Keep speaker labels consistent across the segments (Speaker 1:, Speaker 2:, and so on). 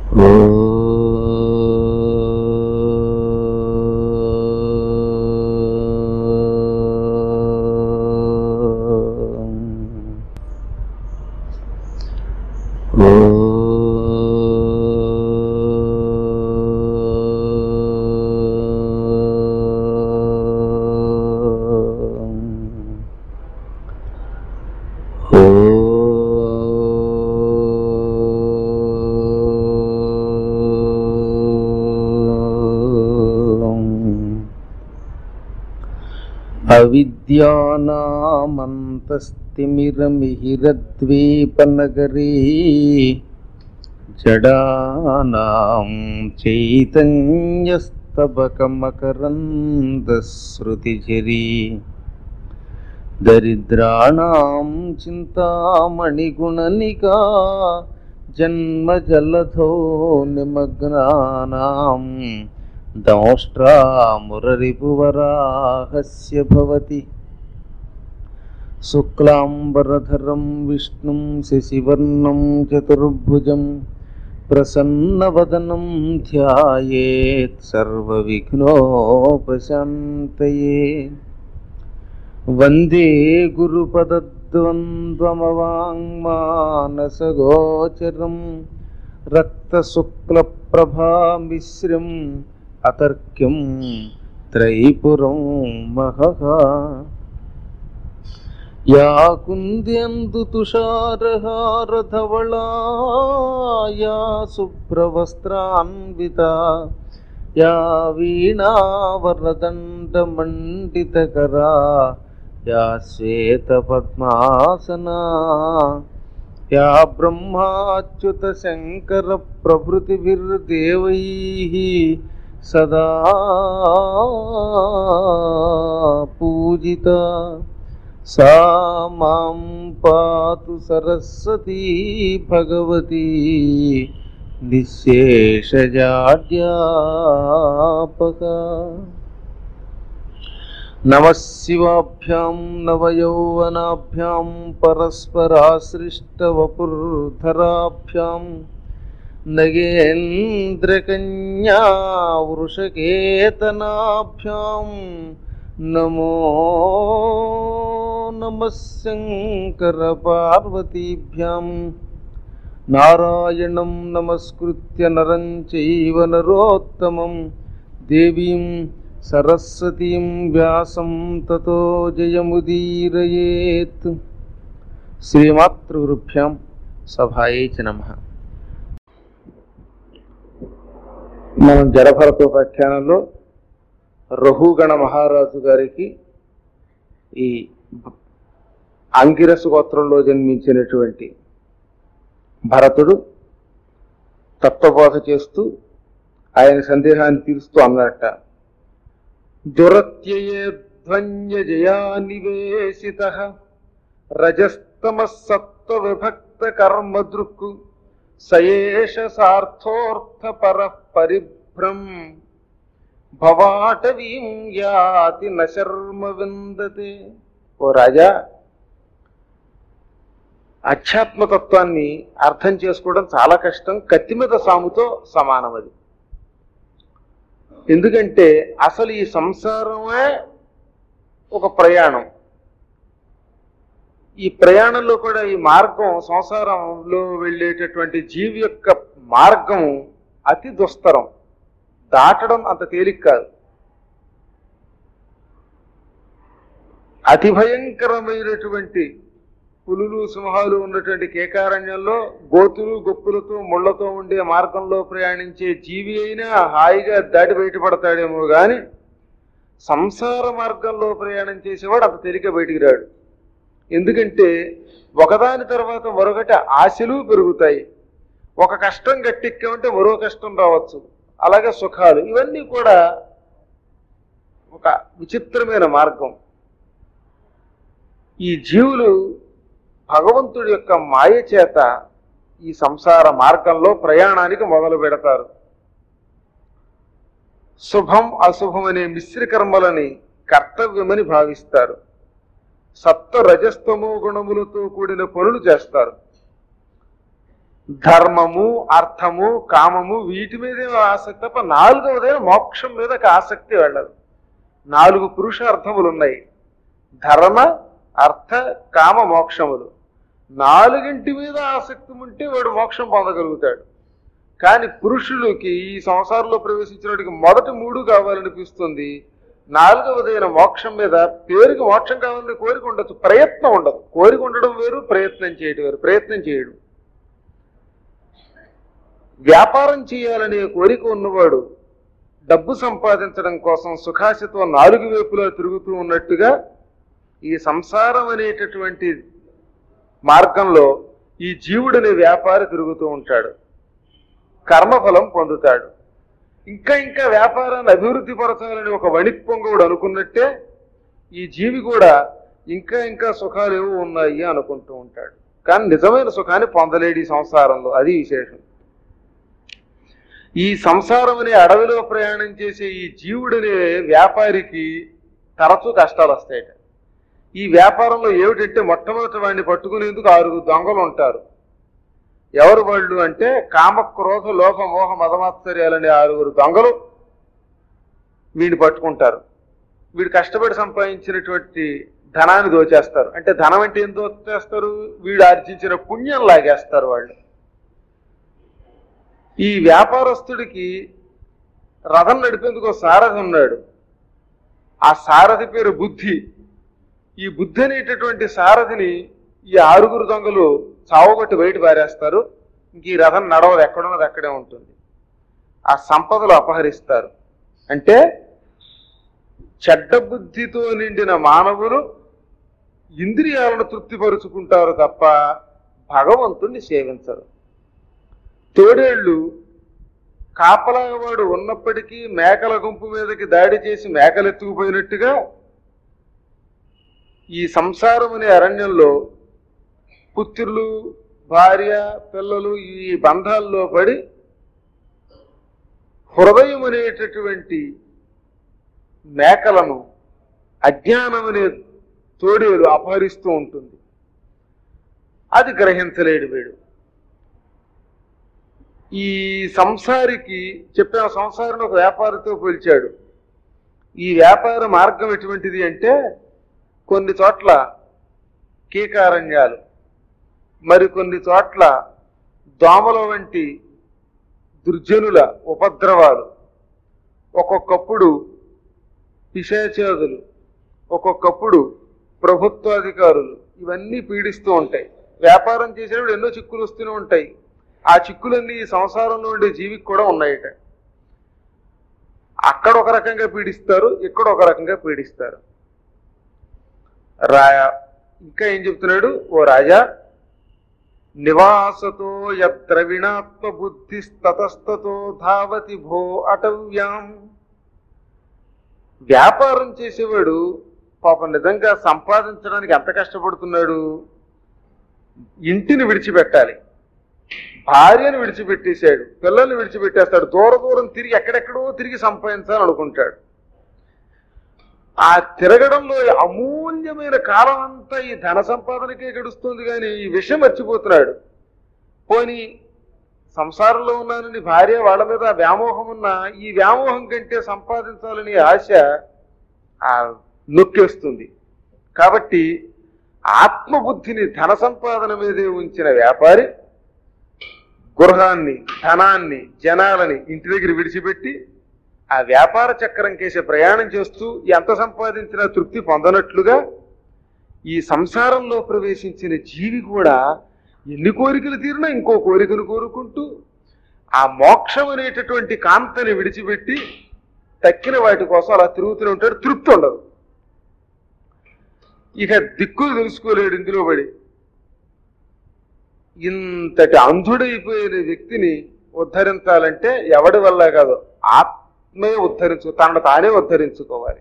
Speaker 1: అవిద్యానామంతస్తిమిరమిహిరద్వీపనగరీ జడానాం చైతన్యస్తబకమకరందశ్రుతిఝరీ దరిద్రాణం చింతామణిగుణనికా జన్మజలధో నిమగ్నానాం దంష్ట్రామురరిపువరాహస్య భవతి శుక్లాంబరధరం విష్ణుం శశివర్ణం చతుర్భుజం ప్రసన్నవదనం ధ్యాయేత్ సర్వవిఘ్నోపశాంతయే వందే గురుపదద్వంద్వమవాङ्మానసగోచరం రక్తశుక్లప్రభామిశ్రం అతర్క్యం త్రైపురం మహః యా కుంద్యందు తుషారహారధవళాయా శుభ్రవస్త్రాన్విత యా వీణావరదండమండితకరా యా శ్వేతపద్మాసనా యా బ్రహ్మాచ్యుత శంకర ప్రభృతిభిర్దేవైः సదా పూజిత సా మాం పాతు సరస్వతీ భగవతి నిశేషజాడ్యాపక నమశివాభ్యాం నవయౌవనాభ్యాం పరస్పరాశ్రిష్టవపుర్ధరాభ్యాం నగేంద్రకన్యా వృషకేతనాభ్యాం నమో నమః శంకరపార్వతీభ్యాం నారాయణం నమస్కృత్య నరం చైవ నరోత్తమం దేవీం సరస్వతీం వ్యాసం తతో జయముదీరయేత్ శ్రీమాతృగురుభ్యాం సభాయే చ నమ మనం జడభరతోపాఖ్యానంలో రఘుగణ మహారాజు గారికి ఈ అంగిరసు గోత్రంలో జన్మించినటువంటి భరతుడు తత్వబోధ చేస్తూ ఆయన సందేహాన్ని తీరుస్తూ అన్నట్ట దురత్యయేధ్వన్య జయానివేశిత రజస్తమ సత్వ విభక్త కర్మ దృక్కు సయేష సార్థోర్థ పర పరిభ్రం భవాటవీం యాతి నశర్మ విందతే ఓ రాజా అధ్యాత్మతత్వాన్ని అర్థం చేసుకోవడం చాలా కష్టం కత్తి మీద సాముతో సమానం అది ఎందుకంటే అసలు ఈ సంసారమే ఒక ప్రయాణం ఈ ప్రయాణంలో కూడా ఈ మార్గం సంసారంలో వెళ్ళేటటువంటి జీవి యొక్క మార్గం అతి దుస్తరం దాటడం అంత తేలిక కాదు అతి భయంకరమైనటువంటి పులులు సింహాలు ఉన్నటువంటి కేకారణ్యంలో గోతులు గొప్పులతో ముళ్లతో ఉండే మార్గంలో ప్రయాణించే జీవి అయినా హాయిగా దాటి బయటపడతాడేమో గాని సంసార మార్గంలో ప్రయాణం చేసేవాడు అంత తేలిక బయటికి రాడు ఎందుకంటే ఒకదాని తర్వాత మరొకటి ఆశలు పెరుగుతాయి ఒక కష్టం గట్టెక్కామంటే మరో కష్టం రావచ్చు అలాగే సుఖాలు ఇవన్నీ కూడా ఒక విచిత్రమైన మార్గం ఈ జీవులు భగవంతుడి యొక్క మాయ చేత ఈ సంసార మార్గంలో ప్రయాణానికి మొదలు పెడతారు శుభం అశుభం అనే మిశ్ర కర్మలని కర్తవ్యమని భావిస్తారు సత్వ రజస్తమో గుణములతో కూడిన పనులు చేస్తారు ధర్మము అర్థము కామము వీటి మీదే ఆసక్తి తప్ప నాలుగవదైన మోక్షం మీద ఆసక్తి వెళ్ళదు నాలుగు పురుషార్థములు ఉన్నాయి ధర్మ అర్థ కామ మోక్షములు నాలుగింటి మీద ఆసక్తి ఉంటే వాడు మోక్షం పొందగలుగుతాడు కానీ పురుషులకి ఈ సంసారంలో ప్రవేశించినటికి మొదటి మూడు కావాలనిపిస్తుంది నాలుగవదైన మోక్షం మీద పేరుకి మోక్షం కావాలని కోరిక ఉండొచ్చు ప్రయత్నం ఉండదు కోరిక ఉండడం వేరు ప్రయత్నం చేయడం వేరు ప్రయత్నం చేయడు వ్యాపారం చేయాలనే కోరిక ఉన్నవాడు డబ్బు సంపాదించడం కోసం సుఖాసితో నాలుగు వైపులా తిరుగుతూ ఉన్నట్టుగా ఈ సంసారం అనేటటువంటి మార్గంలో ఈ జీవుడనే వ్యాపారి తిరుగుతూ ఉంటాడు కర్మఫలం పొందుతాడు ఇంకా ఇంకా వ్యాపారాన్ని అభివృద్ధి పరచాలని ఒక వణిక్ పొంగవుడు అనుకున్నట్టే ఈ జీవి కూడా ఇంకా ఇంకా సుఖాలు ఏవో ఉన్నాయి అనుకుంటూ ఉంటాడు కానీ నిజమైన సుఖాన్ని పొందలేడు ఈ సంసారంలో అది విశేషం ఈ సంసారం అనే అడవిలో ప్రయాణం చేసే ఈ జీవుడనే వ్యాపారికి తరచూ కష్టాలు వస్తాయట ఈ వ్యాపారంలో ఏమిటంటే మొట్టమొదటి వాడిని పట్టుకునేందుకు ఆరుగురు దొంగలు ఉంటారు ఎవరు వాళ్ళు అంటే కామ క్రోధ లోభ మోహ మదమాత్సర్యాలనే ఆరుగురు దొంగలు వీడిని పట్టుకుంటారు వీడు కష్టపడి సంపాదించినటువంటి ధనాన్ని దోచేస్తారు అంటే ధనం అంటే ఏం దోచేస్తారు వీడు ఆర్జించిన పుణ్యం లాగేస్తారు వాళ్ళు ఈ వ్యాపారస్తుడికి రథం నడిపేందుకు ఒక సారథి ఉన్నాడు ఆ సారథి పేరు బుద్ధి ఈ బుద్ధి అనేటటువంటి సారథిని ఈ ఆరుగురు దొంగలు చావగొట్టి బయట పారేస్తారు ఇంక ఈ రథం నడవదు ఎక్కడున్నది అక్కడే ఉంటుంది ఆ సంపదలు అపహరిస్తారు అంటే చెడ్డ బుద్ధితో నిండిన మానవులు ఇంద్రియాలను తృప్తిపరుచుకుంటారు తప్ప భగవంతుణ్ణి సేవించరు తోడేళ్లు కాపలావాడు ఉన్నప్పటికీ మేకల గుంపు మీదకి దాడి చేసి మేకలు ఎత్తుకుపోయినట్టుగా ఈ సంసారం అనే అరణ్యంలో పుత్రులు భార్య పిల్లలు ఈ బంధాల్లో పడి హృదయం అనేటటువంటి మేకలను అజ్ఞానం అనే తోడేలు అపహరిస్తూ ఉంటుంది అది గ్రహించలేడు వీడు ఈ సంసారికి చెప్పిన సంసారిని ఒక వ్యాపారితో పోల్చాడు ఈ వ్యాపార మార్గం ఎటువంటిది అంటే కొన్ని చోట్ల కీకారణ్యాలు మరికొన్ని చోట్ల దోమల వంటి దుర్జనుల ఉపద్రవాలు ఒక్కొక్కప్పుడు పిశాచాదులు ఒక్కొక్కప్పుడు ప్రభుత్వాధికారులు ఇవన్నీ పీడిస్తూ ఉంటాయి వ్యాపారం చేసేటప్పుడు ఎన్నో చిక్కులు వస్తూనే ఉంటాయి ఆ చిక్కులన్నీ ఈ సంసారంలో ఉండే జీవికి కూడా ఉన్నాయట అక్కడ ఒక రకంగా పీడిస్తారు ఇక్కడ ఒక రకంగా పీడిస్తారు రా ఇంకా ఏం చెప్తున్నాడు ఓ రాజా నివాసతో యద్రవిణాత్మ బుద్ధి తతస్తతో ధావతి భో అటవ్యాం వ్యాపారం చేసేవాడు పాపం నిజంగా సంపాదించడానికి ఎంత కష్టపడుతున్నాడు ఇంటిని విడిచిపెట్టాలి భార్యను విడిచిపెట్టేశాడు పిల్లల్ని విడిచిపెట్టేస్తాడు దూర దూరం తిరిగి ఎక్కడెక్కడో తిరిగి సంపాదించాలని అనుకుంటాడు ఆ తిరగడంలో అమూల్యమైన కాలం అంతా ఈ ధన సంపాదనకే గడుస్తుంది కానీ ఈ విషయం మర్చిపోతున్నాడు పోని సంసారంలో ఉన్నానని భార్య వాళ్ళ మీద వ్యామోహం ఉన్నా ఈ వ్యామోహం కంటే సంపాదించాలని ఆశ ఆ నొక్కేస్తుంది కాబట్టి ఆత్మబుద్ధిని ధన సంపాదన మీదే ఉంచిన వ్యాపారి గృహాన్ని ధనాన్ని జనాలని ఇంటి దగ్గర విడిచిపెట్టి ఆ వ్యాపార చక్రం కేసే ప్రయాణం చేస్తూ ఎంత సంపాదించినా తృప్తి పొందనట్లుగా ఈ సంసారంలో ప్రవేశించిన జీవి కూడా ఎన్ని కోరికలు తీరినా ఇంకో కోరికను కోరుకుంటూ ఆ మోక్షం అనేటటువంటి కాంతని విడిచిపెట్టి తక్కిన వాటి కోసం అలా తిరుగుతూనే ఉంటాడు తృప్తి ఉండదు ఇక దిక్కులు తెలుసుకోలేడు ఇందులో పడి ఇంతటి అంధుడైపోయిన వ్యక్తిని ఉద్ధరించాలంటే ఎవడి వల్ల కాదు ఆత్మే ఉద్ధరించు తనను తానే ఉద్ధరించుకోవాలి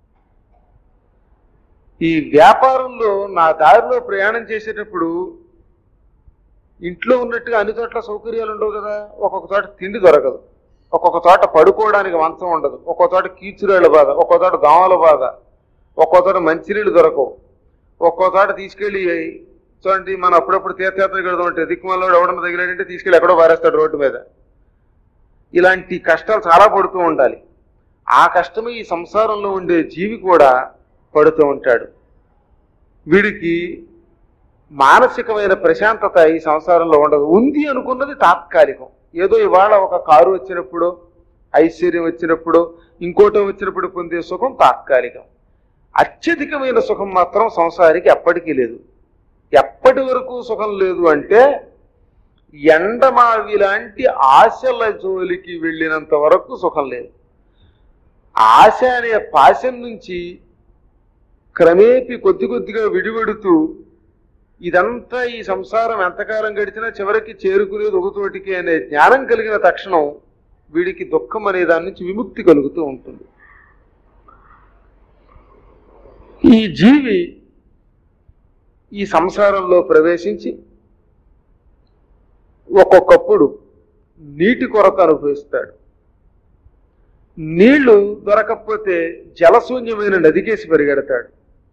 Speaker 1: ఈ వ్యాపారంలో నా దారిలో ప్రయాణం చేసేటప్పుడు ఇంట్లో ఉన్నట్టుగా అన్ని చోట్ల సౌకర్యాలు ఉండవు కదా ఒక్కొక్క చోట తిండి దొరకదు ఒక్కొక్క చోట పడుకోవడానికి మంచం ఉండదు ఒక్కొక్క చోట కీచురాళ్ళ బాధ ఒక్కో చోట దోమల బాధ ఒక్కో చోట మంచినీళ్ళు దొరకవు ఒక్కో చోట తీసుకెళ్లి చూడండి మనం అప్పుడప్పుడు తీర్థయాత్రకు వెళ్తూ ఉంటే దిక్కుమల్లో ఎవడన్నా తగిలాడంటే తీసుకెళ్ళి ఎక్కడో పారేస్తాడు రోడ్డు మీద ఇలాంటి కష్టాలు చాలా పడుతూ ఉండాలి ఆ కష్టమే ఈ సంసారంలో ఉండే జీవి కూడా పడుతూ ఉంటాడు వీడికి మానసికమైన ప్రశాంతత ఈ సంసారంలో ఉండదు ఉంది అనుకున్నది తాత్కాలికం ఏదో ఇవాళ ఒక కారు వచ్చినప్పుడు ఐశ్వర్యం వచ్చినప్పుడు ఇంకోటో వచ్చినప్పుడు పొందే సుఖం తాత్కాలికం అత్యధికమైన సుఖం మాత్రం సంసారికి ఎప్పటికీ లేదు ఎప్పటి వరకు సుఖం లేదు అంటే ఎండమావి లాంటి ఆశల జోలికి వెళ్ళినంత వరకు సుఖం లేదు ఆశ అనే పాశం నుంచి క్రమేపి కొద్ది కొద్దిగా విడివడుతూ ఇదంతా ఈ సంసారం ఎంతకాలం గడిచినా చివరికి చేరుకునేది ఒకతోటికి అనే జ్ఞానం కలిగిన తక్షణం వీడికి దుఃఖం అనే దాని నుంచి విముక్తి కలుగుతూ ఉంటుంది ఈ జీవి ఈ సంసారంలో ప్రవేశించి ఒక్కొక్కప్పుడు నీటి కొరత అనుభవిస్తాడు నీళ్లు దొరకకపోతే జలశూన్యమైన నదికేసి పరిగెడతాడు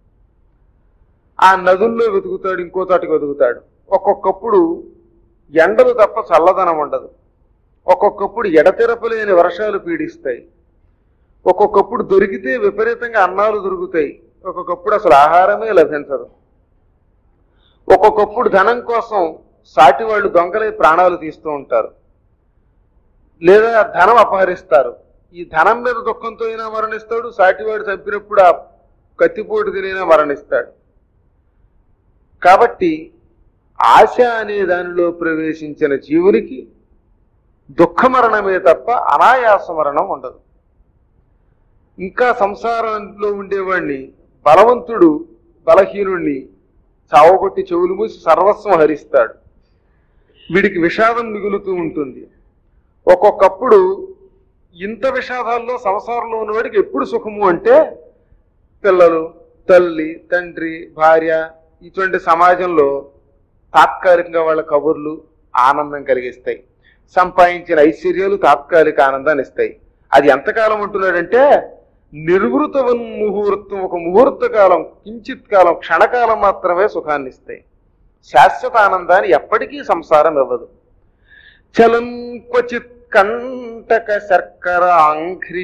Speaker 1: ఆ నదుల్లో వెతుకుతాడు ఇంకో తాటికి వెతుకుతాడు ఒక్కొక్కప్పుడు ఎండలు తప్ప చల్లదనం ఉండదు ఒక్కొక్కప్పుడు ఎడతెరపలేని వర్షాలు పీడిస్తాయి ఒక్కొక్కప్పుడు దొరికితే విపరీతంగా అన్నాలు దొరుకుతాయి ఒక్కొక్కప్పుడు అసలు ఆహారమే లభించదు ఒక్కొక్కప్పుడు ధనం కోసం సాటి వాళ్ళు దొంగలై ప్రాణాలు తీస్తూ ఉంటారు లేదా ధనం అపహరిస్తారు ఈ ధనం మీద దుఃఖంతో అయినా మరణిస్తాడు సాటివాడు చంపినప్పుడు ఆ కత్తిపోటు తినైనా మరణిస్తాడు కాబట్టి ఆశ అనే దానిలో ప్రవేశించిన జీవునికి దుఃఖ మరణమే తప్ప అనాయాస మరణం ఉండదు ఇంకా సంసారంలో ఉండేవాడిని బలవంతుడు బలహీనుణ్ణి చావగొట్టి చెవులు మూసి సర్వస్వం హరిస్తాడు వీడికి విషాదం మిగులుతూ ఉంటుంది ఒక్కొక్కప్పుడు ఇంత విషాదాల్లో సంసారంలో ఉన్నవాడికి ఎప్పుడు సుఖము అంటే పిల్లలు తల్లి తండ్రి భార్య ఇటువంటి సమాజంలో తాత్కాలికంగా వాళ్ళ కబుర్లు ఆనందం కలిగిస్తాయి సంపాదించిన ఐశ్వర్యాలు తాత్కాలిక ఆనందాన్ని ఇస్తాయి అది ఎంతకాలం ఉంటున్నాడంటే నిర్వృత ముహూర్తం ఒక ముహూర్త కాలం కించిత్ కాలం క్షణకాలం మాత్రమే సుఖాన్ని ఇస్తాయి శాశ్వత ఆనందాన్ని ఎప్పటికీ సంసారం ఇవ్వదు చలం క్వచిత్ కంటక శర్కరాంఘ్రి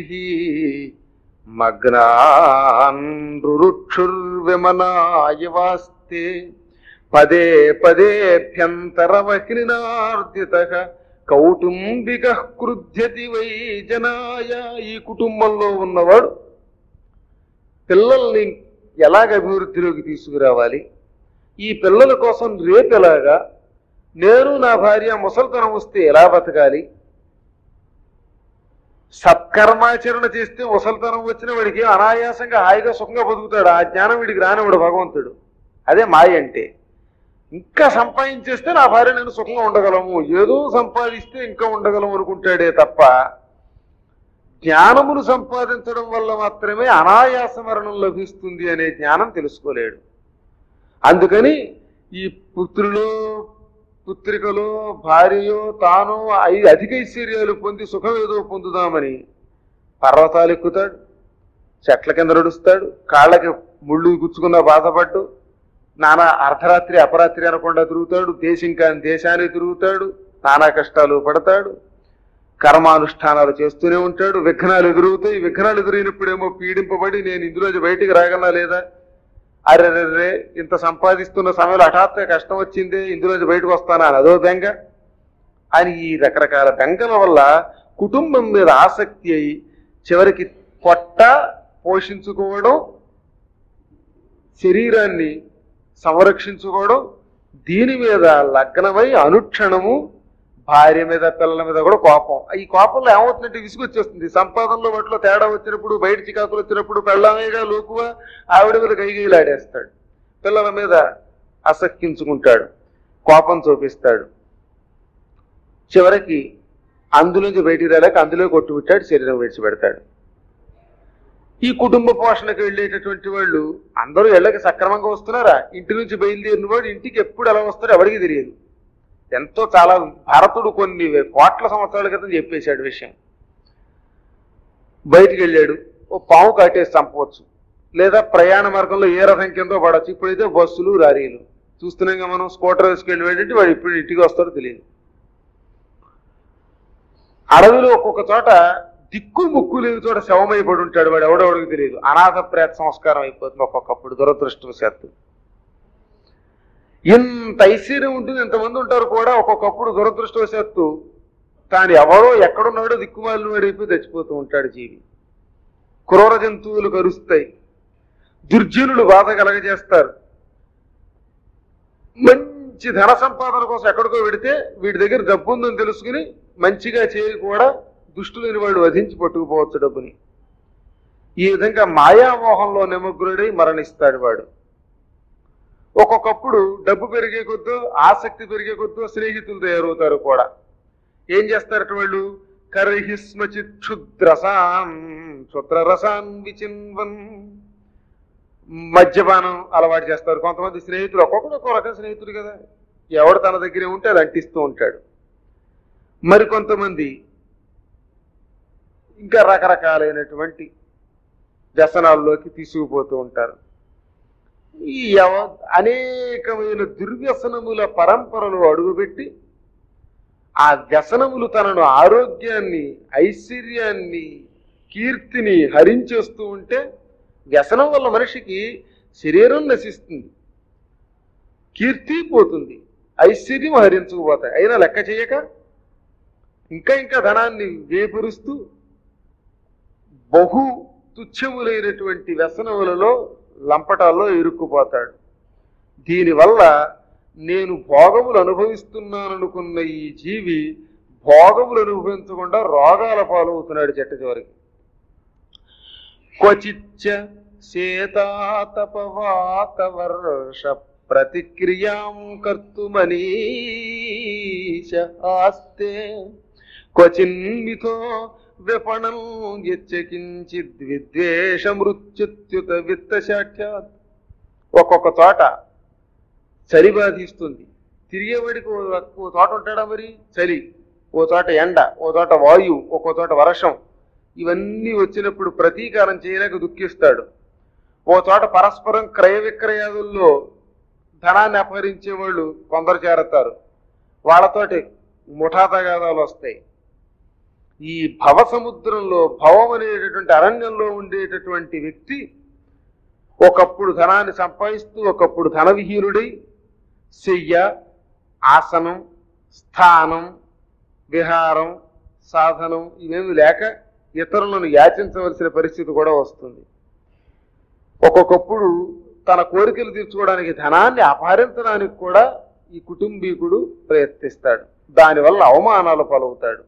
Speaker 1: మగ్నాన్రుక్షుర్విమనాయవాస్తే పదే పదేభ్యంతరవహ్నినార్జిత కౌటుంబిక క్రుధ్యతి వై జనాయ ఈ కుటుంబంలో ఉన్నవాడు పిల్లల్ని ఎలాగ అభివృద్ధిలోకి తీసుకురావాలి ఈ పిల్లల కోసం రేపు ఎలాగా నేను నా భార్య ముసల్తనం వస్తే ఎలా బతకాలి సత్కర్మాచరణ చేస్తే ముసల్తనం వచ్చిన వాడికి అనాయాసంగా హాయిగా సుఖంగా బతుకుతాడు ఆ జ్ఞానం వీడికి రానివాడు భగవంతుడు అదే మాయ అంటే ఇంకా సంపాదించేస్తే నా భార్య నేను సుఖంగా ఉండగలము ఏదో సంపాదిస్తే ఇంకా ఉండగలము అనుకుంటాడే తప్ప జ్ఞానమును సంపాదించడం వల్ల మాత్రమే అనాయాస మరణం లభిస్తుంది అనే జ్ఞానం తెలుసుకోలేడు అందుకని ఈ పుత్రులో పుత్రికలో భార్యయో తాను ఐ- అధిక ఐశ్వర్యాలు పొంది సుఖం ఏదో పొందుదామని పర్వతాలు ఎక్కుతాడు చెట్ల కింద నడుస్తాడు కాళ్ళకి ముళ్ళు గుచ్చుకున్న బాధపడ్డు నానా అర్ధరాత్రి అపరాత్రి అనకుండా తిరుగుతాడు దేశం కాని దేశాన్ని తిరుగుతాడు నానా కష్టాలు పడతాడు కర్మానుష్ఠానాలు చేస్తూనే ఉంటాడు విఘ్నాలు ఎదురవుతాయి విఘ్నాలు ఎదురైనప్పుడేమో పీడింపబడి నేను ఇందులో బయటికి రాగలనా లేదా అరెరెరే ఇంత సంపాదిస్తున్న సమయంలో హఠాత్తుగా కష్టం వచ్చిందే ఇందులో బయటకు వస్తానా అని అదో బెంగ అని ఈ రకరకాల బెంగల వల్ల కుటుంబం మీద ఆసక్తి అయి చివరికి పొట్ట పోషించుకోవడం శరీరాన్ని సంరక్షించుకోవడం దీని మీద లగ్నమై అనుక్షణము భార్య మీద పిల్లల మీద కూడా కోపం ఈ కోపంలో ఏమవుతుందంటే విసుగొచ్చేస్తుంది సంపాదనలో వాటిలో తేడా వచ్చినప్పుడు బయట చికాకులు వచ్చినప్పుడు పెళ్ళమేగా లోకువ ఆవిడ మీద కైగీలాడేస్తాడు పిల్లల మీద అసక్కించుకుంటాడు కోపం చూపిస్తాడు చివరికి అందులోంచి బయటికి రాలేక అందులో కొట్టుబిట్టాడు శరీరం విడిచిపెడతాడు ఈ కుటుంబ పోషణకు వెళ్ళేటటువంటి వాళ్ళు అందరూ ఇళ్ళకి సక్రమంగా వస్తున్నారా ఇంటి నుంచి బయలుదేరిన వాడు ఇంటికి ఎప్పుడు ఎలా వస్తాడో ఎవరికి తెలియదు ఎంతో చాలా భారతుడు కొన్ని కోట్ల సంవత్సరాల క్రితం చెప్పేశాడు విషయం బయటికి వెళ్ళాడు ఓ పాము కాటేసి చంపవచ్చు లేదా ప్రయాణ మార్గంలో ఏ రథం కిందో పడవచ్చు ఇప్పుడైతే బస్సులు లారీలు చూస్తున్నాం కదా మనం స్కూటర్ వేసుకెళ్ళి వెళ్ళి వాడు ఇప్పుడు ఇంటికి వస్తాడో తెలియదు అడవిలో ఒక్కొక్క చోట దిక్కు ముక్కు లేని చోట శవమైపడి ఉంటాడు వాడు ఎవడెవడికి తెలియదు అనాథ ప్రేత సంస్కారం అయిపోతుంది ఒక్కొక్కప్పుడు దురదృష్టవశాత్తు ఇంత ఐశ్వర్యం ఉంటుంది ఎంతమంది ఉంటారు కూడా ఒక్కొక్కప్పుడు దురదృష్టవశాత్తు తాను ఎవరో ఎక్కడున్నాడో దిక్కుమాలిన వాడైపోయి చచ్చిపోతూ ఉంటాడు జీవి క్రూర జంతువులు కరుస్తాయి దుర్జనులు బాధ కలగజేస్తారు మంచి ధన సంపాదన కోసం ఎక్కడికో పెడితే వీడి దగ్గర డబ్బు ఉందని తెలుసుకుని మంచిగా చేయి కూడా దుష్టులేని వాడు వధించి పట్టుకుపోవచ్చు డబ్బుని ఈ విధంగా మాయామోహంలో నిమగ్నుడై మరణిస్తాడు వాడు ఒక్కొక్కప్పుడు డబ్బు పెరిగే కొద్దో ఆసక్తి పెరిగే కొద్దో స్నేహితులు తయారవుతారు కూడా ఏం చేస్తారట వాళ్ళు కర్హిస్మచి క్షుద్రసాన్ క్షుద్రరసాన్ విచిన్వన్ మద్యపానం అలవాటు చేస్తారు కొంతమంది స్నేహితులు ఒక్కొక్కడు ఒక్కో రకం స్నేహితుడు కదా ఎవడు తన దగ్గరే ఉంటే అది అంటిస్తూ ఉంటాడు మరి కొంతమంది ఇంకా రకరకాలైనటువంటి వ్యసనాల్లోకి తీసుకుపోతూ ఉంటారు ఈ యవ- అనేకమైన దుర్వ్యసనముల పరంపరలో అడుగుపెట్టి ఆ వ్యసనములు తనను ఆరోగ్యాన్ని ఐశ్వర్యాన్ని కీర్తిని హరించేస్తూ ఉంటే వ్యసనం వల్ల మనిషికి శరీరం నశిస్తుంది కీర్తి పోతుంది ఐశ్వర్యం హరించుకుపోతాయి అయినా లెక్క చేయక ఇంకా ఇంకా ధనాన్ని వేపురుస్తూ బహు తుచ్చములైనటువంటి వ్యసనములలో లంపటాల్లో ఇరుక్కుపోతాడు దీనివల్ల నేను భోగములు అనుభవిస్తున్నాననుకున్న ఈ జీవి భోగములు అనుభవించకుండా రోగాల పాలవుతున్నాడు చెట్ట చివరికి క్వచిచ్చ శేతాతపవాత వర్ష ప్రతిక్రియాం కర్తుమనీశ ఆస్తే క్వచిన్మితో విపణం యచ్చకించిద్ విద్వేష మృత్యుత్యుత విత్తశాఠ్యాత్ ఒక్కొక్క చోట చలి బాధిస్తుంది తిరిగేవాడికి ఓ ఓ చోట ఉంటాడా మరి చలి ఓ చోట ఎండ ఓ చోట వాయువు ఒక్కో చోట వర్షం ఇవన్నీ వచ్చినప్పుడు ప్రతీకారం చేయలేక దుఃఖిస్తాడు ఓ చోట పరస్పరం క్రయ విక్రయాదుల్లో ధనాన్ని అపహరించే వాళ్ళు కొందరు చేరతారు వాళ్ళతోటి ముఠా తగాదాలు వస్తాయి ఈ భవ సముద్రంలో భవం అనేటటువంటి అరణ్యంలో ఉండేటటువంటి వ్యక్తి ఒకప్పుడు ధనాన్ని సంపాదిస్తూ ఒకప్పుడు ధనవిహీనుడై శయ్య ఆసనం స్థానం విహారం సాధనం ఇవేమి లేక ఇతరులను యాచించవలసిన పరిస్థితి కూడా వస్తుంది ఒక్కొక్కప్పుడు తన కోరికలు తీర్చుకోవడానికి ధనాన్ని అపహరించడానికి కూడా ఈ కుటుంబీకుడు ప్రయత్నిస్తాడు దానివల్ల అవమానాలు పాలవుతాడు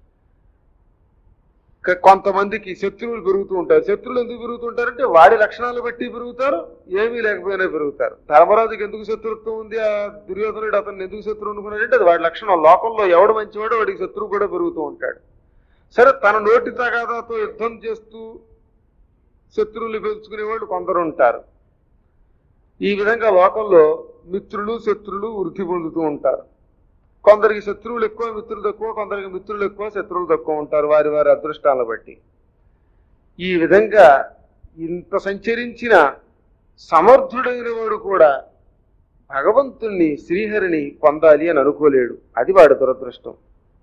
Speaker 1: క- కొంతమందికి శత్రువులు పెరుగుతూ ఉంటారు శత్రువులు ఎందుకు పెరుగుతుంటారంటే వాడి లక్షణాలు బట్టి పెరుగుతారు ఏమీ లేకపోయినా పెరుగుతారు ధర్మరాజుకి ఎందుకు శత్రుత్వం ఉంది ఆ దుర్యోధనుడు అతను ఎందుకు శత్రువు అనుకున్నాడంటే అది వాడి లక్షణం లోకంలో ఎవడు మంచివాడో వాడికి శత్రువు కూడా పెరుగుతూ ఉంటాడు సరే తన నోటి తగాదాతో యుద్ధం చేస్తూ శత్రువులు పెంచుకునే వాళ్ళు కొందరు ఉంటారు ఈ విధంగా లోకంలో మిత్రులు శత్రులు వృద్ధి పొందుతూ ఉంటారు కొందరికి శత్రువులు ఎక్కువ మిత్రులు తక్కువ కొందరికి మిత్రులు ఎక్కువ శత్రువులు తక్కువ ఉంటారు వారి వారి అదృష్టాలను బట్టి ఈ విధంగా ఇంత సంచరించిన సమర్థుడైన వాడు కూడా భగవంతుణ్ణి శ్రీహరిని పొందాలి అని అనుకోలేడు అది వాడి దురదృష్టం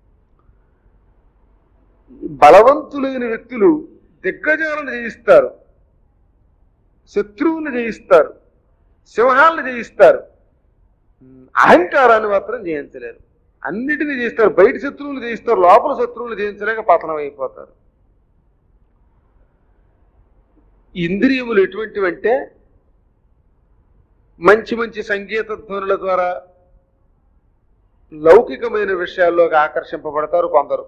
Speaker 1: బలవంతులైన వ్యక్తులు దిగ్గజాలను జయిస్తారు శత్రువులు జయిస్తారు సింహాలను జయిస్తారు అహంకారాన్ని మాత్రం జయించలేరు అన్నిటిని జయిస్తారు బయట శత్రువులు జయిస్తారు లోపల శత్రువులు జయించలేక పతనం అయిపోతారు ఇంద్రియములు ఎటువంటివంటే మంచి మంచి సంగీత ధ్వనుల ద్వారా లౌకికమైన విషయాల్లోకి ఆకర్షింపబడతారు కొందరు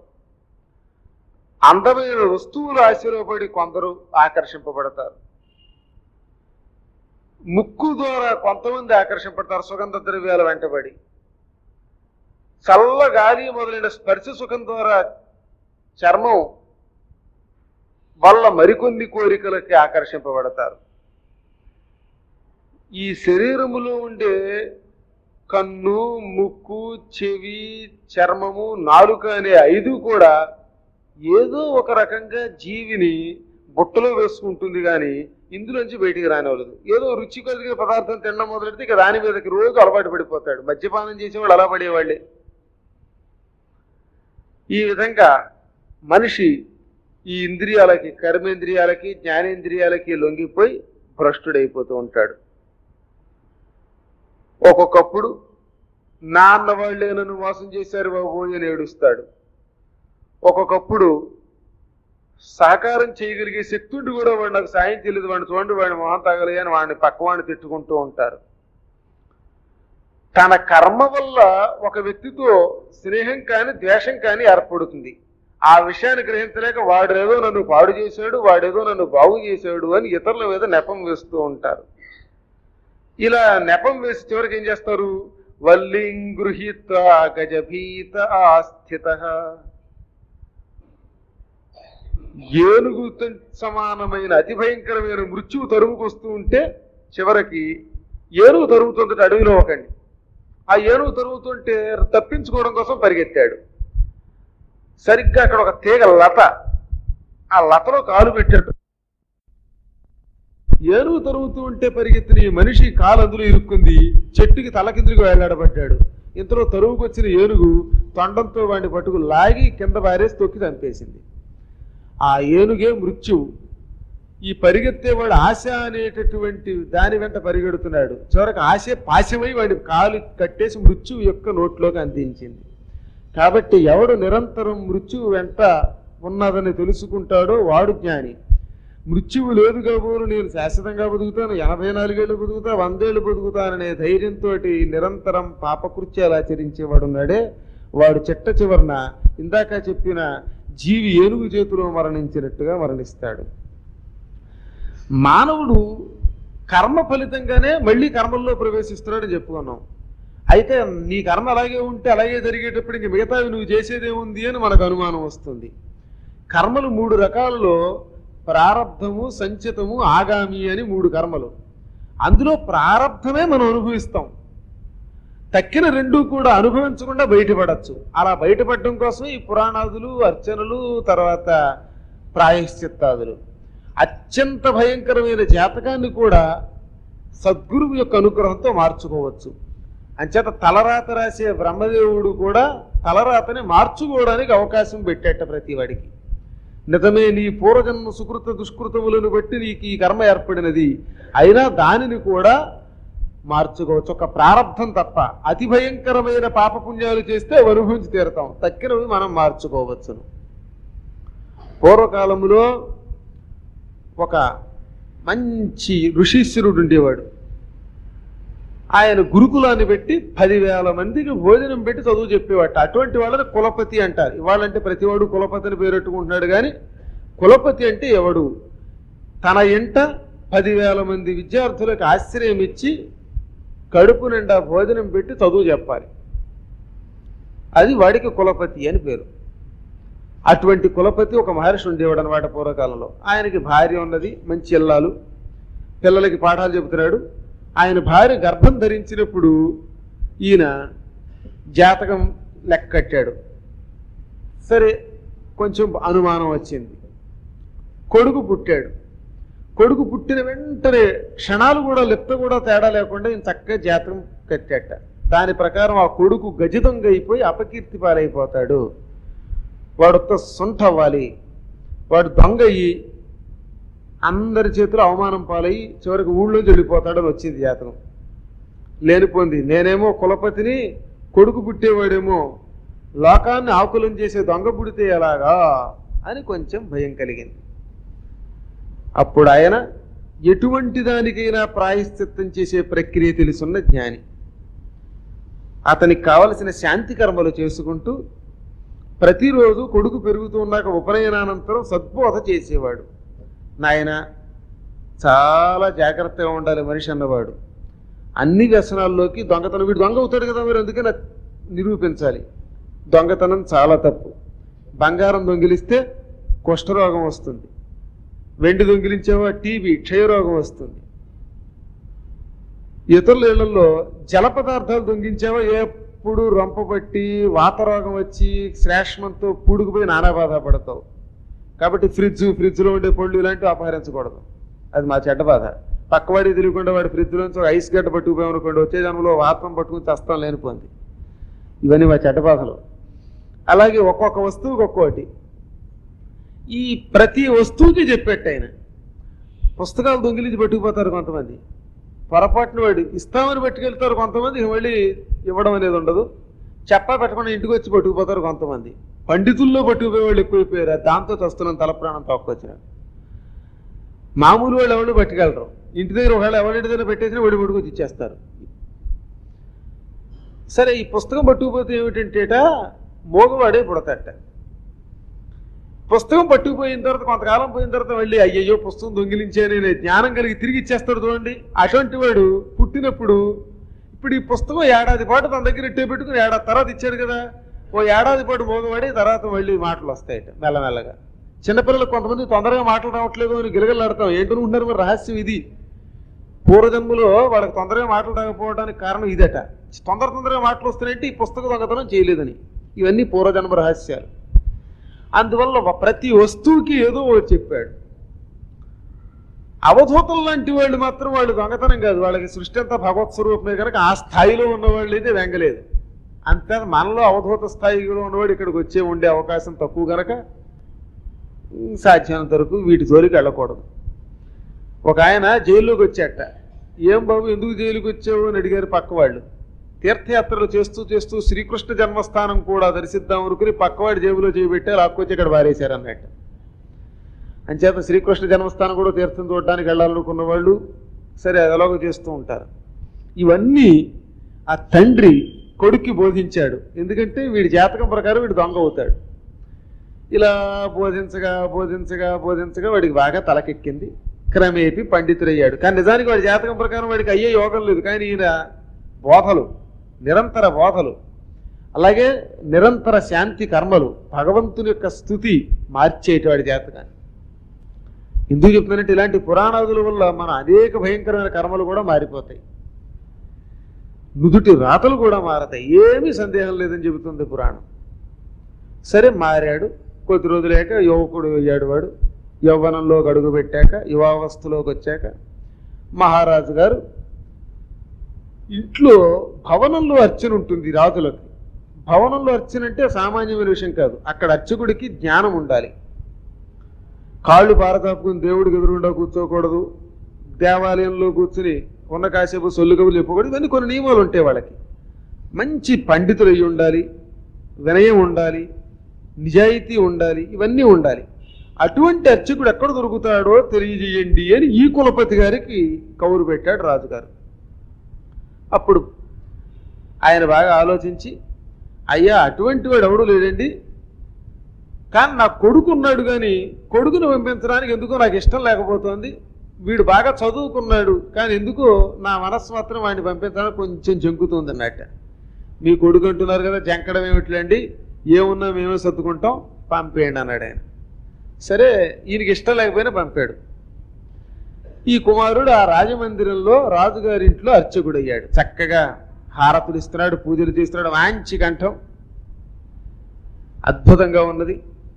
Speaker 1: అందమైన వస్తువులు ఆశీర్వపడి కొందరు ఆకర్షింపబడతారు ముక్కు ద్వారా కొంతమంది ఆకర్షింపడతారు సుగంధ ద్రవ్యాల వెంటబడి చల్ల గాలి మొదలైన స్పర్శ సుఖం ద్వారా చర్మం వల్ల మరికొన్ని కోరికలకి ఆకర్షింపబడతారు ఈ శరీరములో ఉండే కన్ను ముక్కు చెవి చర్మము నాలుక అనే ఐదు కూడా ఏదో ఒక రకంగా జీవిని బుట్టలో వేసుకుంటుంది కానీ ఇందులోంచి బయటికి రానివ్వలేదు ఏదో రుచి కలిగిన పదార్థం తినడం మొదలెడితే ఇక దాని మీదకి రోజు అలవాటు పడిపోతాడు మద్యపానం చేసేవాళ్ళు అలా పడేవాళ్ళే ఈ విధంగా మనిషి ఈ ఇంద్రియాలకి కర్మేంద్రియాలకి జ్ఞానేంద్రియాలకి లొంగిపోయి భ్రష్టుడైపోతూ ఉంటాడు ఒక్కొక్కప్పుడు నాన్న వాళ్ళే నన్ను మోసం చేశారు బాబు అని ఏడుస్తాడు ఒక్కొక్కప్పుడు సహకారం చేయగలిగే శక్తి ఉండి కూడా వాడు నాకు సాయం చేయలేదు వాడిని చూడండి వాడిని మొహం తగలే అని వాడిని పక్కవాడిని తిట్టుకుంటూ ఉంటారు తన కర్మ వల్ల ఒక వ్యక్తితో స్నేహం కానీ ద్వేషం కానీ ఏర్పడుతుంది ఆ విషయాన్ని గ్రహించలేక వాడేదో నన్ను పాడు చేశాడు వాడేదో నన్ను బాగు చేశాడు అని ఇతరుల మీద నెపం వేస్తూ ఉంటారు ఇలా నెపం వేసి చివరికి ఏం చేస్తారు వల్లిం గృహీత గజభీత ఆస్థిత ఏనుగు సమానమైన అతి భయంకరమైన మృత్యువు తరుముకొస్తూ ఉంటే చివరికి ఏనుగు తరుగుతుంటే అడవిలో ఒకండి ఆ ఏనుగు తరుగుతుంటే తప్పించుకోవడం కోసం పరిగెత్తాడు సరిగ్గా అక్కడ ఒక తీగ లత ఆ లతలో కాలు పెట్టాడు ఏనుగు తరుగుతూ ఉంటే పరిగెత్తిన ఈ మనిషి కాలు అందులో ఇరుక్కుంది చెట్టుకి తలకిందులుగా వేలాడబడ్డాడు ఇంతలో తరువుకొచ్చిన ఏనుగు తొండంతో వాడిని పట్టుకు లాగి కింద పారేసి తొక్కి చంపేసింది ఆ ఏనుగే మృత్యువు ఈ పరిగెత్తేవాడు ఆశ అనేటటువంటి దాని వెంట పరిగెడుతున్నాడు చివరికి ఆశ పాశమై వాడి కాలు కట్టేసి మృత్యువు యొక్క నోట్లోకి అందించింది కాబట్టి ఎవడు నిరంతరం మృత్యువు వెంట ఉన్నదని తెలుసుకుంటాడో వాడు జ్ఞాని మృత్యువు లేదు కాబోలు నేను శాశ్వతంగా బతుకుతాను ఎనభై నాలుగేళ్ళు బతుకుతా వందేళ్ళు బతుకుతాననే ధైర్యంతో నిరంతరం పాపకృత్యాలు ఆచరించేవాడు ఉన్నాడే వాడు చిట్ట చివరన ఇందాక చెప్పిన జీవి ఏనుగు చేతిలో మరణించినట్టుగా మరణిస్తాడు మానవుడు కర్మ ఫలితంగానే మళ్ళీ కర్మల్లో ప్రవేశిస్తున్నాడని చెప్పుకున్నాం అయితే నీ కర్మ అలాగే ఉంటే అలాగే జరిగేటప్పుడు ఇంక మిగతావి నువ్వు చేసేదేముంది అని మనకు అనుమానం వస్తుంది కర్మలు మూడు రకాలలో ప్రారబ్ధము సంచితము ఆగామి అని మూడు కర్మలు అందులో ప్రారబ్ధమే మనం అనుభవిస్తాం తక్కిన రెండు కూడా అనుభవించకుండా బయటపడచ్చు అలా బయటపడడం కోసం ఈ పురాణాదులు అర్చనలు తర్వాత ప్రాయశ్చిత్తాదులు అత్యంత భయంకరమైన జాతకాన్ని కూడా సద్గురువు యొక్క అనుగ్రహంతో మార్చుకోవచ్చు అంచేత తలరాత రాసే బ్రహ్మదేవుడు కూడా తలరాతని మార్చుకోవడానికి అవకాశం పెట్టేట ప్రతి వాడికి నిజమే నీ పూర్వజన్మ సుకృత దుష్కృతములను బట్టి నీకు ఈ కర్మ ఏర్పడినది అయినా దానిని కూడా మార్చుకోవచ్చు ఒక ప్రారంధం తప్ప అతి భయంకరమైన పాపపుణ్యాలు చేస్తే అవి అనుభవించి తీరుతాం తక్కినవి మనం మార్చుకోవచ్చును పూర్వకాలములో ఒక మంచి ఋషీశ్వరుడు ఉండేవాడు ఆయన గురుకులాన్ని పెట్టి పదివేల మందికి భోజనం పెట్టి చదువు చెప్పేవాట అటువంటి వాళ్ళని కులపతి అంటారు ఇవాళంటే ప్రతివాడు కులపతిని పేరెట్టుకుంటున్నాడు కానీ కులపతి అంటే ఎవడు తన ఇంట పదివేల మంది విద్యార్థులకు ఆశ్రయం ఇచ్చి కడుపు నిండా భోజనం పెట్టి చదువు చెప్పాలి అది వాడికి కులపతి అని పేరు అటువంటి కులపతి ఒక మహర్షి ఉండేవాడు అనమాట పూర్వకాలంలో ఆయనకి భార్య ఉన్నది మంచి ఇల్లాలు పిల్లలకి పాఠాలు చెబుతున్నాడు ఆయన భార్య గర్భం ధరించినప్పుడు ఈయన జాతకం లెక్క కట్టాడు సరే కొంచెం అనుమానం వచ్చింది కొడుకు పుట్టాడు కొడుకు పుట్టిన వెంటనే క్షణాలు కూడా లెక్క కూడా తేడా లేకుండా ఈయన చక్కగా జాతకం కట్టాట దాని ప్రకారం ఆ కొడుకు గజితంగా అయిపోయి అపకీర్తి పాలైపోతాడు వాడు ఒక్క సొంత అవ్వాలి వాడు దొంగ అయ్యి అందరి చేతిలో అవమానం పాలయ్యి చివరికి ఊళ్ళో వెళ్ళిపోతాడని వచ్చింది జాతకం లేనిపోంది నేనేమో కులపతిని కొడుకు పుట్టేవాడేమో లోకాన్ని ఆకులం చేసే దొంగ పుడితే ఎలాగా అని కొంచెం భయం కలిగింది అప్పుడు ఆయన ఎటువంటి దానికైనా ప్రాయశ్చిత్తం చేసే ప్రక్రియ తెలుసున్న జ్ఞాని అతనికి కావలసిన శాంతి కర్మలు చేసుకుంటూ ప్రతిరోజు కొడుకు పెరుగుతూ ఉన్నాక ఉపనయనానంతరం సద్బోధ చేసేవాడు నాయన చాలా జాగ్రత్తగా ఉండాలి మనిషి అన్నవాడు అన్ని వ్యసనాల్లోకి దొంగతనం వీడు దొంగ అవుతాడు కదా మీరు అందుకే నాకు నిరూపించాలి దొంగతనం చాలా తప్పు బంగారం దొంగిలిస్తే కుష్ఠరోగం వస్తుంది వెండి దొంగిలించేవా టీబీ క్షయరోగం వస్తుంది ఇతరుల ఇళ్లలో జల పదార్థాలు దొంగించావా ఎప్పుడు రొంపబట్టి వాతరోగం వచ్చి శ్లేష్మంతో పూడుకుపోయి నానా బాధ పడతావు కాబట్టి ఫ్రిడ్జ్ ఫ్రిడ్జ్లో ఉండే పళ్ళు ఇలాంటివి అపహరించకూడదు అది మా చెడ్డ బాధ పక్కవాడికి తెలియకుండా వాడి ఫ్రిడ్జ్లోంచి ఒక ఐస్ గడ్డ పట్టుకుపోయామనుకోండి వచ్చే జనంలో ఆత్మ పట్టుకుని చస్తాం లేనిపోయింది ఇవన్నీ మా చెడ్డ బాధలు అలాగే ఒక్కొక్క వస్తువుకి ఒక్కోటి ఈ ప్రతి వస్తువుకి చెప్పేట్టు ఆయన పుస్తకాలు దొంగిలించి పట్టుకుపోతారు కొంతమంది పొరపాటున వాడు ఇస్తామని పట్టుకెళ్తారు కొంతమంది మళ్ళీ ఇవ్వడం అనేది ఉండదు చెప్పా పెట్టకుండా ఇంటికి వచ్చి పట్టుకుపోతారు కొంతమంది పండితుల్లో పట్టుకుపోయే వాళ్ళు ఎక్కువైపోయారు దాంతో చస్తున్నాం తల ప్రాణం తక్కువ మామూలు వాళ్ళు ఎవరు పట్టుకెళ్ళరు ఇంటి దగ్గర ఒకవేళ ఎవరింటి దగ్గర పెట్టేసినా వాడి పట్టుకొచ్చి ఇచ్చేస్తారు సరే ఈ పుస్తకం పట్టుకుపోతే ఏమిటంటేట మోగవాడే పుడతట పుస్తకం పట్టుకుపోయిన తర్వాత కొంతకాలం పోయిన తర్వాత మళ్ళీ అయ్యయ్యో పుస్తకం దొంగిలించానే అనే జ్ఞానం కలిగి తిరిగి ఇచ్చేస్తాడు చూడండి అటువంటి వాడు పుట్టినప్పుడు ఇప్పుడు ఈ పుస్తకం ఏడాది పాటు తన దగ్గర ఇట్టే పెట్టుకుని ఏడాది తర్వాత ఇచ్చాడు కదా ఓ ఏడాది పాటు మోగవాడి తర్వాత మళ్ళీ మాటలు వస్తాయట మెల్లమెల్లగా చిన్నపిల్లలకు కొంతమంది తొందరగా మాటలు రావట్లేదు అని గిలగలాడతాం ఏంటనుకుంటున్నారు మరి రహస్యం ఇది పూర్వజన్మలో వాళ్ళకి తొందరగా మాటలు రాకపోవడానికి కారణం ఇదట తొందర తొందరగా మాటలు వస్తున్నాయంటే ఈ పుస్తక దొంగతనం చేయలేదని ఇవన్నీ పూర్వజన్మ రహస్యాలు అందువల్ల ఒక ప్రతి వస్తువుకి ఏదో ఒకటి చెప్పాడు అవధూతం లాంటి వాళ్ళు మాత్రం వాళ్ళు దొంగతనం కాదు వాళ్ళకి సృష్టి అంతా భగవత్ స్వరూపమే కనుక ఆ స్థాయిలో ఉన్నవాళ్ళు అయితే వెంగలేదు అంతే మనలో అవధూత స్థాయిలో ఉన్నవాడు ఇక్కడికి వచ్చే ఉండే అవకాశం తక్కువ కనుక ఉమ్, సాధ్యమైనంత వరకు వీటి జోలికి వెళ్ళకూడదు ఒక ఆయన జైల్లోకి వచ్చాట ఏం బాబు ఎందుకు జైలుకి వచ్చావు అని అడిగారు పక్క వాళ్ళు తీర్థయాత్రలు చేస్తూ చేస్తూ శ్రీకృష్ణ జన్మస్థానం కూడా దర్శిద్దాం అనుకుని పక్కవాడి జేబులో చేయబెట్టే లాక్కొచ్చి ఇక్కడ వారేశారు అన్నట్టు అంచేత శ్రీకృష్ణ జన్మస్థానం కూడా తీర్థం చూడడానికి వెళ్ళాలనుకున్న వాళ్ళు సరే అదలోగా చేస్తూ ఉంటారు ఇవన్నీ ఆ తండ్రి కొడుక్కి బోధించాడు ఎందుకంటే వీడి జాతకం ప్రకారం వీడు దొంగ అవుతాడు ఇలా బోధించగా బోధించగా బోధించగా వాడికి బాగా తలకెక్కింది క్రమేపి పండితుడయ్యాడు కానీ నిజానికి వాడి జాతకం ప్రకారం వాడికి అయ్యే యోగం లేదు కానీ ఈయన బోధలు నిరంతర బోధలు అలాగే నిరంతర శాంతి కర్మలు భగవంతుని యొక్క స్థుతి మార్చేటివాడి జాతకాన్ని ఎందుకు చెప్తున్నట్టు ఇలాంటి పురాణాదుల వల్ల మన అనేక భయంకరమైన కర్మలు కూడా మారిపోతాయి నుదుటి రాతలు కూడా మారతాయి ఏమీ సందేహం లేదని చెబుతుంది పురాణం సరే మారాడు కొద్ది రోజులేక యువకుడు అయ్యాడు వాడు యవ్వనంలో అడుగు పెట్టాక యువావస్థలోకి వచ్చాక మహారాజు గారు ఇంట్లో భవనంలో అర్చన ఉంటుంది రాజులకు భవనంలో అర్చన అంటే సామాన్యమైన విషయం కాదు అక్కడ అర్చకుడికి జ్ఞానం ఉండాలి కాళ్ళు పారతాపుకుని దేవుడికి ఎదురుగుండా కూర్చోకూడదు దేవాలయంలో కూర్చుని ఉన్న కాసేపు సొల్లు కబుర్లు చెప్పకూడదు ఇవన్నీ కొన్ని నియమాలు ఉంటాయి వాళ్ళకి మంచి పండితులు అయి ఉండాలి వినయం ఉండాలి నిజాయితీ ఉండాలి ఇవన్నీ ఉండాలి అటువంటి అర్చకుడు ఎక్కడ దొరుకుతాడో తెలియజేయండి అని ఈ కులపతి గారికి కౌరు పెట్టాడు రాజుగారు అప్పుడు ఆయన బాగా ఆలోచించి అయ్యా అటువంటి వాడు ఎవడు లేడండి కానీ నా కొడుకు ఉన్నాడు కానీ కొడుకును పంపించడానికి ఎందుకో నాకు ఇష్టం లేకపోతుంది వీడు బాగా చదువుకున్నాడు కానీ ఎందుకో నా మనస్సు మాత్రం వాడిని పంపించడానికి కొంచెం జంకుతుంది అన్నట్ట మీ కొడుకు అంటున్నారు కదా జంకడం ఏమిట్లండి ఏమున్నా మేమే సర్దుకుంటాం పంపేయండి అన్నాడు ఆయన సరే ఈయనకి ఇష్టం లేకపోయినా పంపాడు ఈ కుమారుడు ఆ రాజమందిరంలో రాజుగారింట్లో అర్చకుడు అయ్యాడు చక్కగా హారతులు ఇస్తున్నాడు పూజలు చేస్తున్నాడు మంచి కంఠం అద్భుతంగా ఉన్నది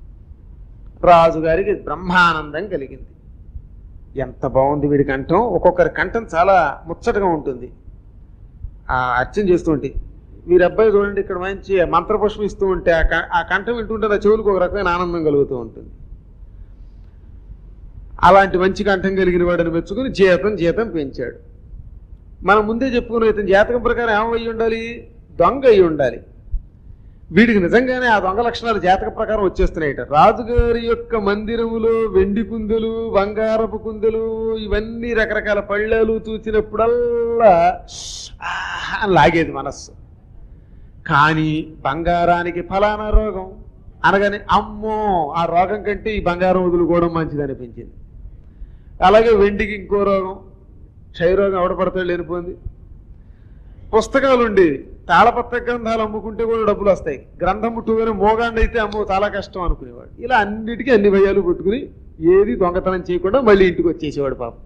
Speaker 1: రాజుగారికి బ్రహ్మానందం కలిగింది ఎంత బాగుంది వీడి కంఠం ఒక్కొక్కరి కంఠం చాలా ముచ్చటగా ఉంటుంది ఆ అర్చన చేస్తూ ఉంటే వీరి అబ్బాయి చూడండి ఇక్కడ మంచి మంత్రపుష్పం ఇస్తూ ఉంటే ఆ క- ఆ కంఠం వింటుంటే నా చెవులకు ఒక రకమైన ఆనందం కలుగుతూ ఉంటుంది అలాంటి మంచి కంఠం కలిగిన వాడిని మెచ్చుకుని జీతం జీతం పెంచాడు మనం ముందే చెప్పుకున్న ఇతని జాతకం ప్రకారం ఏమయ్యి ఉండాలి దొంగ అయి ఉండాలి వీడికి నిజంగానే ఆ దొంగ లక్షణాలు జాతక ప్రకారం వచ్చేస్తున్నాయట రాజుగారి యొక్క మందిరములో వెండి కుందెలు బంగారపు కుందెలు ఇవన్నీ రకరకాల పళ్ళాలు చూసినప్పుడల్లా "ఆ" అని లాగేది మనస్సు కానీ బంగారానికి ఫలానా రోగం అనగానే అమ్మో ఆ రోగం కంటే ఈ బంగారం వదులుకోవడం మంచిది అనిపించింది అలాగే వెండికి ఇంకో రోగం క్షయరోగం ఎవడపడతాడు లేనిపోయింది పుస్తకాలు ఉండేవి తాళపత్ర గ్రంథాలు అమ్ముకుంటే కూడా డబ్బులు వస్తాయి గ్రంథం ముట్టుకొని మోగాండి అయితే అమ్మో చాలా కష్టం అనుకునేవాడు ఇలా అన్నిటికీ అన్ని భయాలు పెట్టుకుని ఏది దొంగతనం చేయకుండా మళ్ళీ ఇంటికి వచ్చేసేవాడు పాపం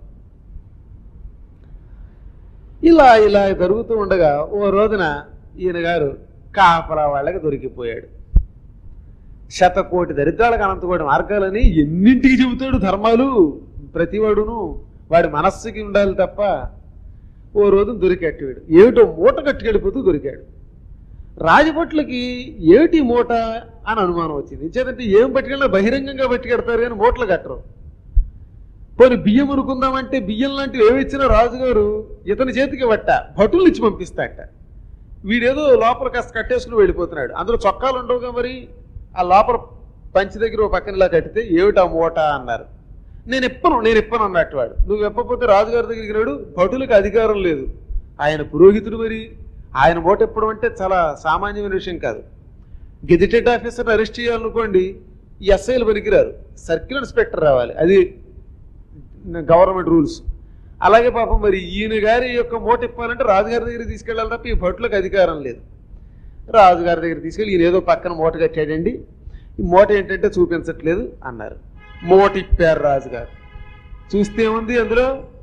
Speaker 1: ఇలా ఇలా జరుగుతూ ఉండగా ఓ రోజున ఈయన గారు కాపలా వాళ్ళకి దొరికిపోయాడు శతకోటి దరిద్రాలకు అనంతకోటి మార్గాలని ఎన్నింటికి చెబుతాడు ధర్మాలు ప్రతివాడును
Speaker 2: వాడి మనస్సుకి ఉండాలి తప్ప ఓ రోజు దొరికాడు వీడు ఏమిటో మూట కట్టుకెళ్ళిపోతూ దొరికాడు రాజభట్లకి ఏమిటి మూట అని అనుమానం వచ్చింది ఇచ్చేదంటే ఏం పట్టుకెళ్ళినా బహిరంగంగా పట్టుకెడతారు కానీ మూటలు కట్టరు పోనీ బియ్యం అనుకుందామంటే బియ్యం లాంటివి ఏమి ఇచ్చినా రాజుగారు ఇతని చేతికి పట్ట భటులు ఇచ్చి పంపిస్తాట వీడేదో లోపల కాస్త కట్టేసుకుని వెళ్ళిపోతున్నాడు అందులో చొక్కాలు ఉండవుగా మరి ఆ లోపల పంచి దగ్గర ఒక పక్కన ఇలా కట్టితే ఏమిటా మూట అన్నారు నేను ఇప్పను నేను ఇప్పను అన్నట్టు వాడు నువ్వు ఇప్పకపోతే రాజుగారి దగ్గరికి రాడు భటులకు అధికారం లేదు ఆయన పురోహితుడు మరి ఆయన మూట ఇప్పడం అంటే చాలా సామాన్యమైన విషయం కాదు గెజిటెడ్ ఆఫీసర్ అరెస్ట్ చేయాలనుకోండి ఈ ఎస్ఐలు పనికిరారు సర్కిల్ ఇన్స్పెక్టర్ రావాలి అది గవర్నమెంట్ రూల్స్ అలాగే పాపం మరి ఈయన గారి యొక్క మూట ఇప్పాలంటే రాజుగారి దగ్గరికి తీసుకెళ్ళాలి తప్ప ఈ భటులకు అధికారం లేదు రాజుగారి దగ్గర తీసుకెళ్ళి ఈయన ఏదో పక్కన మూట కట్టాడండి ఈ మూట ఏంటంటే చూపించట్లేదు అన్నారు మూట ఇప్పారు రాజుగారు చూస్తే ఉంది అందులో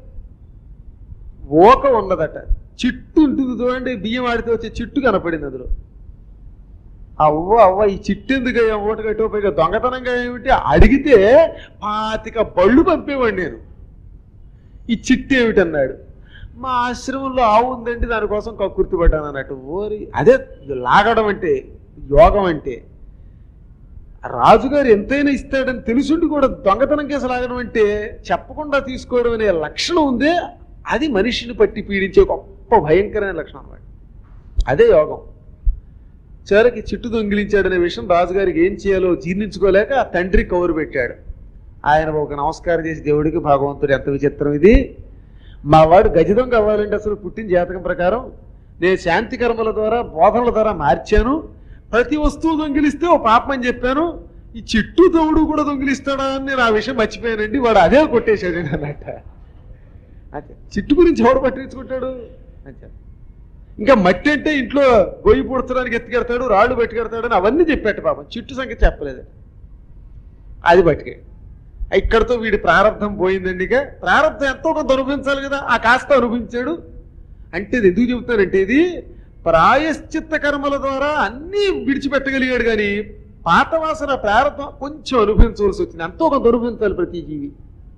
Speaker 2: ఓక ఉన్నదట చిట్టు ఉంటుంది చూడండి బియ్యం ఆడితే వచ్చే చిట్టు కనపడింది అందులో అవ్వ అవ్వ ఈ చిట్టు ఎందుకు అయ్యా మూట కట్టకపోయిగా దొంగతనంగా ఏమిటి అడిగితే పాతిక బళ్ళు పంపేవాడు నేను ఈ చిట్టు ఏమిటన్నాడు మా ఆశ్రమంలో ఆవు ఉందండి దానికోసం కక్కుర్తి పడ్డాను అన్నట్టు ఓరి అదే లాగడం అంటే యోగం అంటే రాజుగారు ఎంతైనా ఇస్తాడని తెలుసుండి కూడా దొంగతనం కేసు లాగడం అంటే చెప్పకుండా తీసుకోవడం అనే లక్షణం ఉందే అది మనిషిని పట్టి పీడించే గొప్ప భయంకరమైన లక్షణం అన్నమాట అదే యోగం చివరికి చిట్టు దొంగిలించాడనే విషయం రాజుగారికి ఏం చేయాలో జీర్ణించుకోలేక ఆ తండ్రి కౌరు పెట్టాడు ఆయన ఒక నమస్కారం చేసి దేవుడికి భగవంతుడు ఎంత విచిత్రం ఇది మా వాడు గజ దొంగ అవ్వాలంటే అసలు పుట్టిన జాతకం ప్రకారం నేను శాంతి కర్మల ద్వారా బోధనల ద్వారా మార్చాను ప్రతి వస్తువు దొంగిలిస్తే ఓ పాపం అని చెప్పాను ఈ చిట్టు తమ్ముడు కూడా దొంగిలిస్తాడా అని నేను ఆ విషయం మర్చిపోయానండి వాడు అదే కొట్టేశాడు అన్నట్ట అదే చిట్టు గురించి ఎవడు పట్టించుకుంటాడు అంతే ఇంకా మట్టి అంటే ఇంట్లో గొయ్యి పూడ్చడానికి ఎత్తుకెడతాడు రాళ్ళు పెట్టుకెడతాడు అని అవన్నీ చెప్పాడు పాపం చిట్టు సంఖ్య చెప్పలేదు అది బతికే ఇక్కడతో వీడి ప్రారంభం పోయిందండి ఇక ప్రారంభం ఎంతో కొంత అనుభవించాలి కదా ఆ కాస్త అనుభవించాడు అంటే ఇది ఎందుకు చెబుతానంటే ఇది ప్రాయశ్చిత్త కర్మల ద్వారా అన్నీ విడిచిపెట్టగలిగాడు కానీ పాత వాసన ప్రారంభం కొంచెం అనుభవించవలసి వచ్చింది ఎంతో కొంత అనుభవించాలి ప్రతి జీవి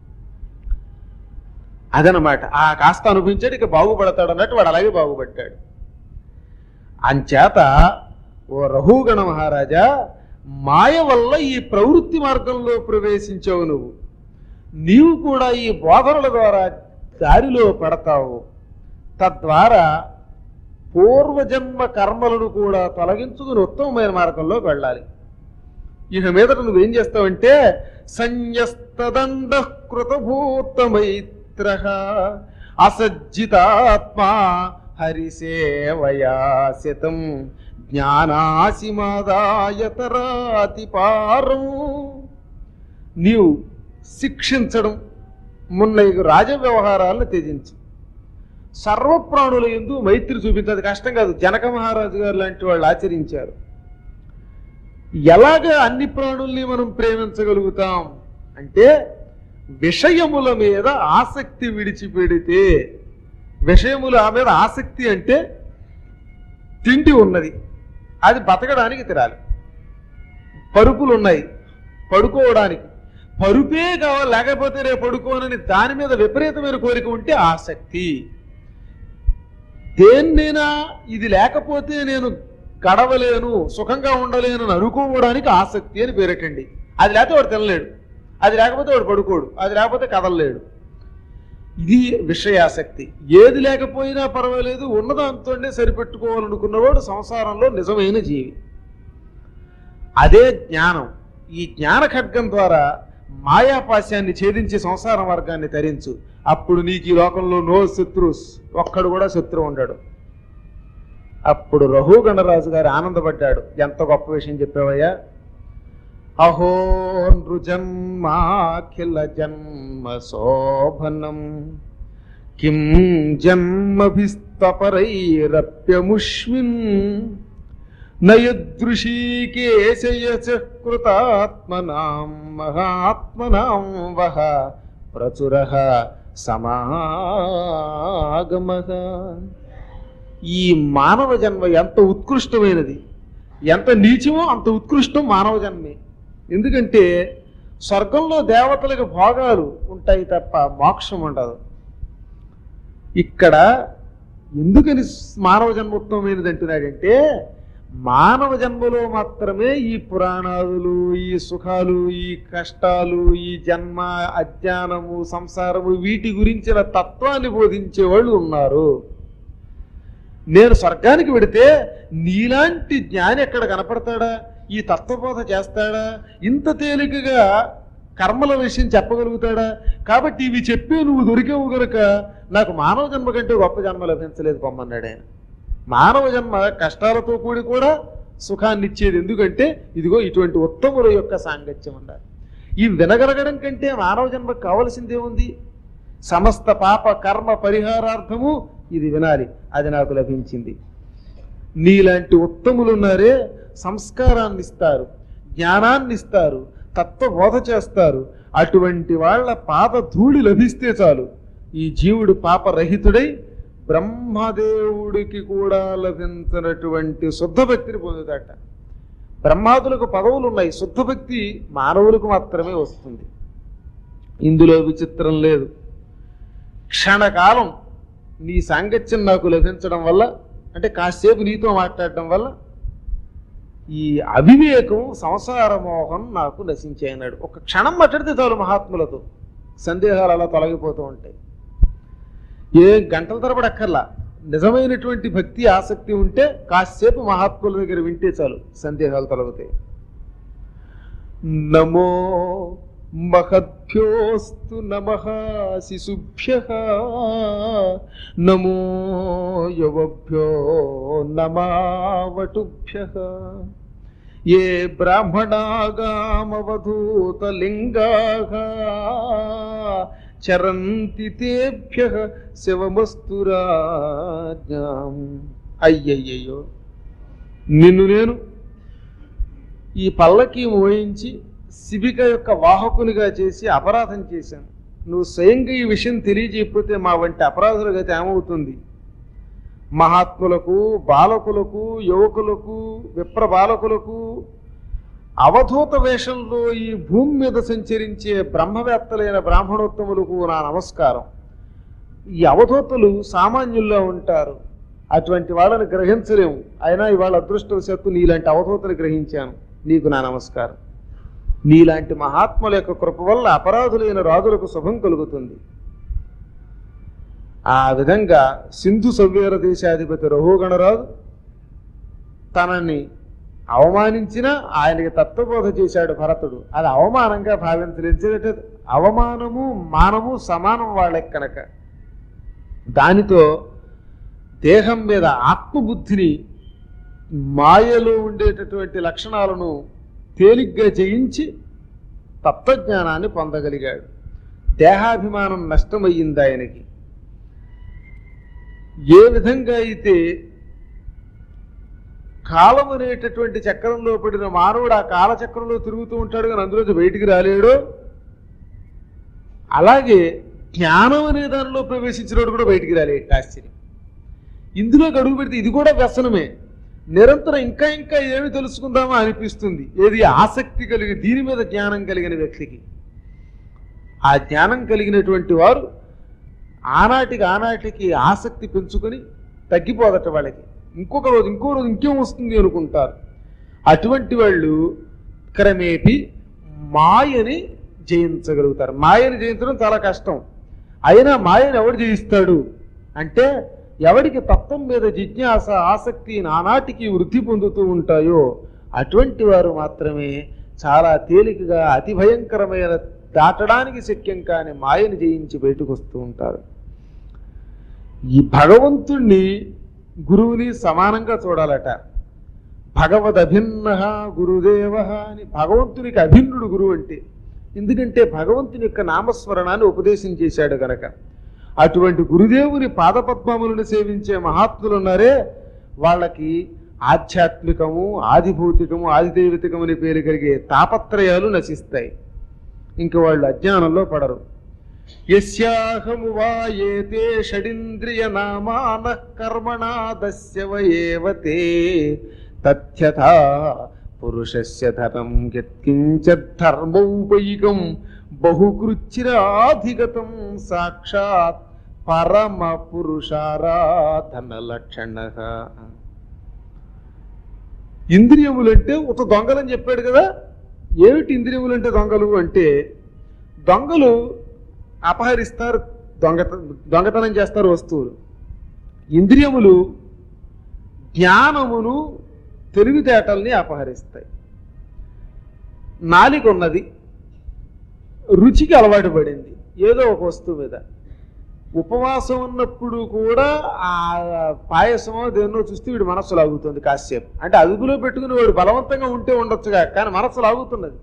Speaker 2: అదనమాట ఆ కాస్త అనుభవించాడు ఇక బాగుపడతాడు అన్నట్టు వాడు అలాగే బాగుపడ్డాడు అంచేత ఓ రఘుగణ మహారాజా మాయ వల్ల ఈ ప్రవృత్తి మార్గంలో ప్రవేశించావు నువ్వు నీవు కూడా ఈ బోధనల ద్వారా దారిలో పడతావు తద్వారా పూర్వజన్మ కర్మలను కూడా తొలగించుకుని ఉత్తమమైన మార్గంలోకి వెళ్ళాలి ఇక మీదట నువ్వేం చేస్తావంటే సంయస్తదండ కృతభూతమైత్ర అసజ్జితాత్మా హరిసేవయాసితం జ్ఞానాసిమాదాయతరాతిపారం నీవు శిక్షించడం మున్న రాజ వ్యవహారాలను త్యజించు సర్వప్రాణుల ఎందు మైత్రి చూపించదు కష్టం కాదు జనక మహారాజు గారు లాంటి వాళ్ళు ఆచరించారు ఎలాగ అన్ని ప్రాణుల్ని మనం ప్రేమించగలుగుతాం అంటే విషయముల మీద ఆసక్తి విడిచిపెడితే విషయముల మీద ఆసక్తి అంటే తిండి ఉన్నది అది బతకడానికి తినాలి పరుపులు ఉన్నాయి పడుకోవడానికి పరుపే కావాలి లేకపోతే రేపు పడుకోనని దాని మీద విపరీతమైన కోరిక ఉంటే ఆసక్తి దేన్నైనా ఇది లేకపోతే నేను గడవలేను సుఖంగా ఉండలేను అని అనుకోవడానికి ఆసక్తి అని పేరటండి అది లేకపోతే వాడు తినలేడు అది లేకపోతే వాడు పడుకోడు అది లేకపోతే కదలలేడు ఇది విషయాసక్తి ఏది లేకపోయినా పర్వాలేదు ఉన్నదాంతోనే సరిపెట్టుకోవాలనుకున్నవాడు సంసారంలో నిజమైన జీవి అదే జ్ఞానం ఈ జ్ఞాన ఖడ్గం ద్వారా మాయాపాస్యాన్ని ఛేదించి సంసార మార్గాన్ని తరించు అప్పుడు నీకు ఈ లోకంలో నో శత్రుస్ ఒక్కడు కూడా శత్రువు ఉండడు అప్పుడు రఘుగణరాజు గారు ఆనందపడ్డాడు ఎంత గొప్ప విషయం చెప్పావయ్యా అహో నృజన్మాఖిల జన్మ శోభనం కిం జన్మభిస్తపరైరప్యముష్మిన్ నయదృశీకేశయచ కృతాత్మనాం మహాత్మనాం వహ ప్రచుర సమాగమ ఈ మానవ జన్మ ఎంత ఉత్కృష్టమైనది ఎంత నీచమో అంత ఉత్కృష్టం మానవ జన్మే ఎందుకంటే స్వర్గంలో దేవతలకు భోగాలు ఉంటాయి తప్ప మోక్షం ఉండదు ఇక్కడ ఎందుకని మానవ జన్మ ఉత్తమమైనది అంటున్నాడంటే మానవ జన్మలో మాత్రమే ఈ పురాణాదులు ఈ సుఖాలు ఈ కష్టాలు ఈ జన్మ అజ్ఞానము సంసారము వీటి గురించిన తత్వాన్ని బోధించే వాళ్ళు ఉన్నారు నేను స్వర్గానికి వెడితే నీలాంటి జ్ఞాని ఎక్కడ కనపడతాడా ఈ తత్వబోధ చేస్తాడా ఇంత తేలికగా కర్మల విషయం చెప్పగలుగుతాడా కాబట్టి ఇవి చెప్పే నువ్వు దొరికేవు గనుక నాకు మానవ జన్మ కంటే గొప్ప జన్మ లభించలేదు పొమ్మన్నాడు ఆయన మానవ జన్మ కష్టాలతో కూడి కూడా సుఖాన్ని ఇచ్చేది ఎందుకంటే ఇదిగో ఇటువంటి ఉత్తముల యొక్క సాంగత్యం ఉండాలి ఈ వినగలగడం కంటే మానవ జన్మకు కావలసిందే ఉంది సమస్త పాప కర్మ పరిహారార్థము ఇది వినాలి అది నాకు లభించింది నీలాంటి ఉత్తములు ఉన్నారే సంస్కారాన్ని ఇస్తారు జ్ఞానాన్ని ఇస్తారు తత్వబోధ చేస్తారు అటువంటి వాళ్ళ పాద ధూళి లభిస్తే చాలు ఈ జీవుడు పాపరహితుడై బ్రహ్మదేవుడికి కూడా లభించినటువంటి శుద్ధ భక్తిని పొందుతాట బ్రహ్మాదులకు పదవులు ఉన్నాయి శుద్ధ భక్తి మానవులకు మాత్రమే వస్తుంది ఇందులో విచిత్రం లేదు క్షణకాలం నీ సాంగత్యం నాకు లభించడం వల్ల అంటే కాసేపు నీతో మాట్లాడడం వల్ల ఈ అవివేకం సంసార మోహం నాకు నశించాయి అన్నాడు ఒక క్షణం మాట్లాడితే చాలు మహాత్ములతో సందేహాలు అలా తొలగిపోతూ ఉంటాయి ఏ గంటల తరబడి అక్కర్లా నిజమైనటువంటి భక్తి ఆసక్తి ఉంటే కాసేపు మహాత్ముల దగ్గర వింటే చాలు సందేహాలు తొలగుతాయి నమో మహద్భ్యోస్తు నమ శిశుభ్య నమో యువభ్యో నమావటుభ్య ఏ బ్రాహ్మణాగామవధూతలింగా చరంతి తేభ్య శివమస్తురాజ్ఞాం అయ్యయ్యయ్యో నిన్ను నేను ఈ పల్లకి మోయించి శిబిక యొక్క వాహకునిగా చేసి అపరాధం చేశాను నువ్వు స్వయంగా ఈ విషయం తెలియజేయకపోతే మా వంటి అపరాధుల గతి ఏమవుతుంది మహాత్ములకు బాలకులకు యువకులకు విప్ర బాలకులకు అవధూత వేషంలో ఈ భూమి మీద సంచరించే బ్రహ్మవేత్తలైన బ్రాహ్మణోత్తములకు నా నమస్కారం ఈ అవధూతలు సామాన్యుల్లో ఉంటారు అటువంటి వాళ్ళని గ్రహించలేము అయినా ఇవాళ అదృష్టవశాత్తు నీలాంటి అవధూతలు గ్రహించాను నీకు నా నమస్కారం నీలాంటి మహాత్ముల యొక్క కృప వల్ల అపరాధులైన రాజులకు శుభం కలుగుతుంది ఆ విధంగా సింధు సవ్యేర దేశాధిపతి రఘుగణరాజు తనని అవమానించిన ఆయనకి తత్వబోధ చేశాడు భరతుడు అది అవమానంగా భావించలేదు అవమానము మానము సమానం వాళ్ళకి కనుక దానితో దేహం మీద ఆత్మబుద్ధిని మాయలో ఉండేటటువంటి లక్షణాలను తేలిగ్గా జయించి తత్వజ్ఞానాన్ని పొందగలిగాడు దేహాభిమానం నష్టమయ్యింది ఆయనకి ఏ విధంగా అయితే కాలం అనేటటువంటి చక్రంలో పడిన మానవుడు ఆ కాలచక్రంలో తిరుగుతూ ఉంటాడు కానీ అందులోంచి బయటికి రాలేడు అలాగే జ్ఞానం అనే దానిలో ప్రవేశించినోడు కూడా బయటికి రాలేడు ఆశ్చర్యం ఇందులో అడుగు పెడితే ఇది కూడా వ్యసనమే నిరంతరం ఇంకా ఇంకా ఏమి తెలుసుకుందామా అనిపిస్తుంది ఏది ఆసక్తి కలిగి దీని మీద జ్ఞానం కలిగిన వ్యక్తికి ఆ జ్ఞానం కలిగినటువంటి వారు ఆనాటికి ఆనాటికి ఆసక్తి పెంచుకొని తగ్గిపోదట వాళ్ళకి ఇంకొక రోజు ఇంకో రోజు ఇంకేం వస్తుంది అనుకుంటారు అటువంటి వాళ్ళు క్రమేపి మాయని జయించగలుగుతారు మాయని జయించడం చాలా కష్టం అయినా మాయని ఎవడు జయిస్తాడు అంటే ఎవడికి తత్వం మీద జిజ్ఞాస ఆసక్తి నానాటికి వృద్ధి పొందుతూ ఉంటాయో అటువంటి వారు మాత్రమే చాలా తేలికగా అతి భయంకరమైన దాటడానికి శక్యం కాని మాయని జయించి బయటకు వస్తూ ఉంటారు ఈ భగవంతుణ్ణి గురువుని సమానంగా చూడాలట భగవద్ అభిన్న గురుదేవ అని భగవంతునికి అభిన్నుడు గురువు అంటే ఎందుకంటే భగవంతుని యొక్క నామస్మరణాన్ని ఉపదేశం చేశాడు గనక అటువంటి గురుదేవుని పాదపద్మములను సేవించే మహాత్ములు ఉన్నారే వాళ్ళకి ఆధ్యాత్మికము ఆదిభౌతికము ఆదిదైవితికము అని పేరు కలిగే తాపత్రయాలు నశిస్తాయి ఇంక వాళ్ళు అజ్ఞానంలో పడరు యస్యాహము వా ఏతే షడింద్రియ నామాన కర్మణా దస్యవ ఏవ తే తథ్యథా పురుషస్య ధరం యత్కించద్ధర్మౌపైకం బహుకృచ్చిరాధిగతం సాక్షాత్ పరమ పురుషారాధన లక్షణ ఇంద్రియములంటే ఒక దొంగలని చెప్పాడు కదా ఏమిటి ఇంద్రియములంటే దొంగలు అంటే దొంగలు అపహరిస్తారు దొంగత దొంగతనం చేస్తారు వస్తువులు ఇంద్రియములు జ్ఞానమును తెలివితేటల్ని అపహరిస్తాయి నాలిక ఉన్నది రుచికి అలవాటు పడింది ఏదో ఒక వస్తువు మీద ఉపవాసం ఉన్నప్పుడు కూడా ఆ పాయసమో దేన్నో చూస్తే వీడు మనస్సు లాగుతుంది కాసేపు అంటే అదుపులో పెట్టుకుని వాడు బలవంతంగా ఉంటే ఉండొచ్చుగా కానీ మనస్సు లాగుతున్నది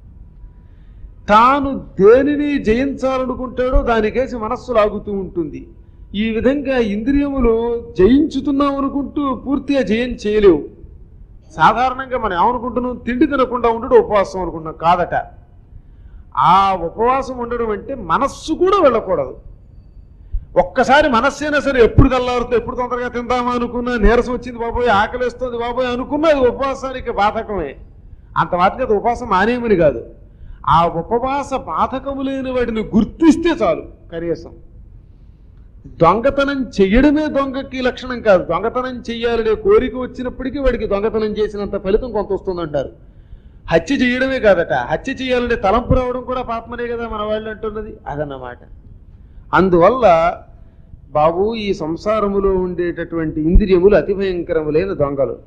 Speaker 2: తాను దేనిని జయించాలనుకుంటాడో దానికేసి మనస్సు లాగుతూ ఉంటుంది ఈ విధంగా ఇంద్రియములు జయించుతున్నాం అనుకుంటూ పూర్తిగా జయం చేయలేవు సాధారణంగా మనం ఏమనుకుంటున్నాం తిండి తినకుండా ఉండడం ఉపవాసం అనుకుంటున్నాం కాదట ఆ ఉపవాసం ఉండడం అంటే మనస్సు కూడా వెళ్ళకూడదు ఒక్కసారి మనస్సైనా సరే ఎప్పుడు తెల్లారుతో ఎప్పుడు తొందరగా తిందామా అనుకున్నా నీరసం వచ్చింది బాబోయ్ ఆకలిస్తుంది బాబోయ్ అనుకున్నా అది ఉపవాసానికి బాధకమే అంత మాత్రం అది ఉపవాసం మానేయమని కాదు ఆ ఉపవాస బాధకము లేని వాటిని గుర్తిస్తే చాలు కనీసం దొంగతనం చెయ్యడమే దొంగకి లక్షణం కాదు దొంగతనం చెయ్యాలనే కోరిక వచ్చినప్పటికీ వాడికి దొంగతనం చేసినంత ఫలితం కొంత వస్తుందంటారు హత్య చేయడమే కాదట హత్య చేయాలనే తలంపు రావడం కూడా పాపమనే కదా మన వాళ్ళు అంటున్నది అదన్నమాట అందువల్ల బాబు ఈ సంసారములో ఉండేటటువంటి ఇంద్రియములు అతి భయంకరములైన దొంగలు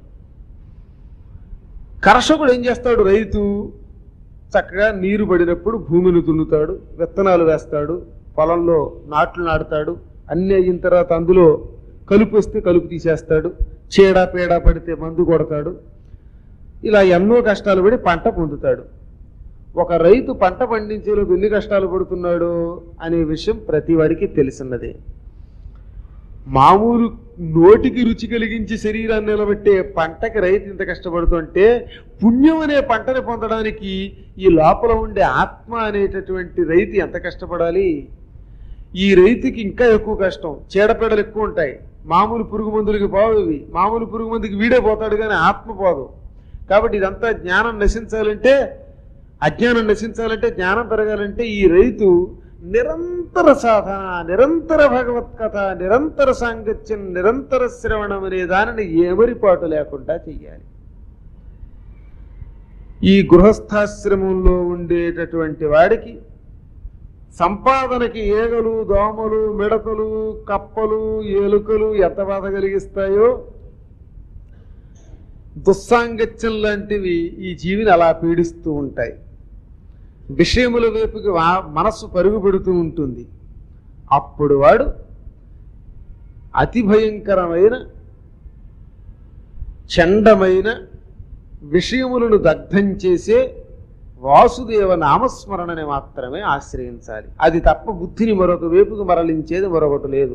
Speaker 2: కర్షకుడు ఏం చేస్తాడు రైతు చక్కగా నీరు పడినప్పుడు భూమిని దున్నుతాడు విత్తనాలు వేస్తాడు పొలంలో నాట్లు నాటుతాడు అన్ని అయిన తర్వాత అందులో కలుపు వస్తే కలుపు తీసేస్తాడు చీడ పీడ పడితే మందు కొడతాడు ఇలా ఎన్నో కష్టాలు పడి పంట పొందుతాడు ఒక రైతు పంట పండించేలోపు ఎన్ని కష్టాలు పడుతున్నాడు అనే విషయం ప్రతి వాడికి తెలిసినదే మామూలు నోటికి రుచి కలిగించి శరీరాన్ని నిలబెట్టే పంటకి రైతు ఇంత కష్టపడుతుంటే పుణ్యం అనే పంటని పొందడానికి ఈ లోపల ఉండే ఆత్మ అనేటటువంటి రైతు ఎంత కష్టపడాలి ఈ రైతుకి ఇంకా ఎక్కువ కష్టం చీడపీడలు ఎక్కువ ఉంటాయి మామూలు పురుగు మందులకి పోవు ఇవి మామూలు పురుగు మందుకి వీడే పోతాడు కానీ ఆత్మ పోదు కాబట్టి ఇదంతా జ్ఞానం నశించాలంటే అజ్ఞానం నశించాలంటే జ్ఞానం పెరగాలంటే ఈ రైతు నిరంతర సాధన నిరంతర భగవత్ కథ నిరంతర సాంగత్యం నిరంతర శ్రవణం అనే దానిని ఏమరిపాటు లేకుండా చెయ్యాలి ఈ గృహస్థాశ్రమంలో ఉండేటటువంటి వాడికి సంపాదనకి ఏగలు దోమలు మిడతలు కప్పలు ఎలుకలు ఎంత బాధ కలిగిస్తాయో దుస్సాంగత్యం లాంటివి ఈ జీవిని అలా పీడిస్తూ ఉంటాయి విషయముల వైపుకి వా- మనస్సు పరుగు పెడుతూ ఉంటుంది అప్పుడు వాడు అతి భయంకరమైన చండమైన విషయములను దగ్ధం చేసే వాసుదేవ నామస్మరణని మాత్రమే ఆశ్రయించాలి అది తప్ప బుద్ధిని మరొక వైపుకు మరలించేది మరొకటి లేదు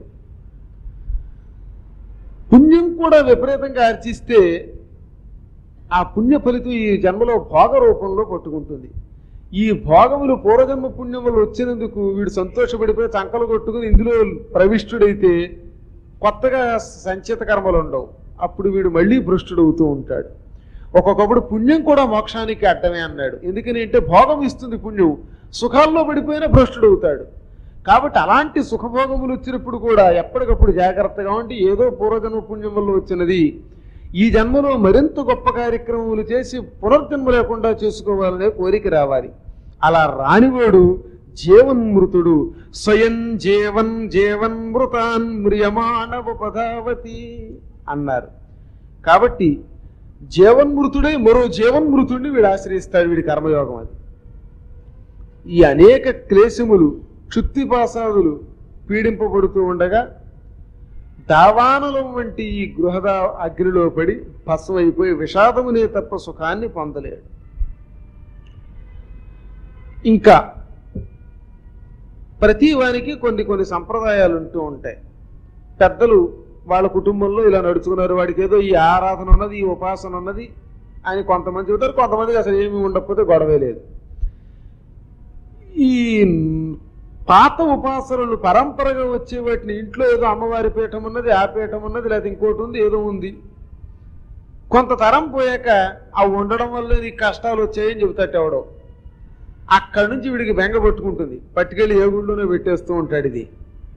Speaker 2: పుణ్యం కూడా విపరీతంగా ఆర్చిస్తే ఆ పుణ్య ఫలితం ఈ జన్మలో భోగ రూపంలో పట్టుకుంటుంది ఈ భోగములు పూర్వజన్మ పుణ్యములు వచ్చినందుకు వీడు సంతోషపడిపోయి చంకలు కొట్టుకుని ఇందులో ప్రవిష్టుడైతే కొత్తగా సంచిత కర్మలు ఉండవు అప్పుడు వీడు మళ్ళీ భ్రష్టుడవుతూ ఉంటాడు ఒక్కొక్కప్పుడు పుణ్యం కూడా మోక్షానికి అడ్డమే అన్నాడు ఎందుకని అంటే భోగం ఇస్తుంది పుణ్యం సుఖాల్లో పడిపోయినా భ్రష్టుడవుతాడు కాబట్టి అలాంటి సుఖభోగములు వచ్చినప్పుడు కూడా ఎప్పటికప్పుడు జాగ్రత్తగా ఉండి ఏదో పూర్వజన్మ పుణ్యం వల్ల వచ్చినది ఈ జన్మలో మరింత గొప్ప కార్యక్రమములు చేసి పునర్జన్మ లేకుండా చేసుకోవాలనే కోరిక రావాలి అలా రానివాడు జీవన్మృతుడు స్వయం జీవన్ జీవన్ మృతాన్ మ్రియమాణవ పదావతి అన్నారు కాబట్టి జీవన్మృతుడై మరో జీవన్మృతుడిని వీడు ఆశ్రయిస్తాడు వీడి కర్మయోగం అది ఈ అనేక క్లేశములు క్షుత్తిపాసాదులు పీడింపబడుతూ ఉండగా దావానలం వంటి ఈ గృహద అగ్నిలో పడి భస్మైపోయి విషాదమునే తప్ప సుఖాన్ని పొందలేడు ఇంకా ప్రతి వానికి కొన్ని కొన్ని సంప్రదాయాలు ఉంటూ ఉంటాయి పెద్దలు వాళ్ళ కుటుంబంలో ఇలా నడుచుకున్నారు వాడికి ఏదో ఈ ఆరాధన ఉన్నది ఈ ఉపాసన ఉన్నది అని కొంతమంది చెబుతారు కొంతమందికి అసలు ఏమీ ఉండకపోతే గొడవే లేదు ఈ పాత ఉపాసనలు పరంపరగా వచ్చే వాటిని ఇంట్లో ఏదో అమ్మవారి పీఠం ఉన్నది ఆ పీఠం ఉన్నది లేదా ఇంకోటి ఉంది ఏదో ఉంది కొంత తరం పోయాక ఆ ఉండడం వల్ల నీకు కష్టాలు వచ్చాయని చెబుతాడు ఎవడో అక్కడి నుంచి వీడికి బెంగ పట్టుకుంటుంది పట్టుకెళ్ళి ఏ గుళ్ళోనే పెట్టేస్తూ ఉంటాడు ఇది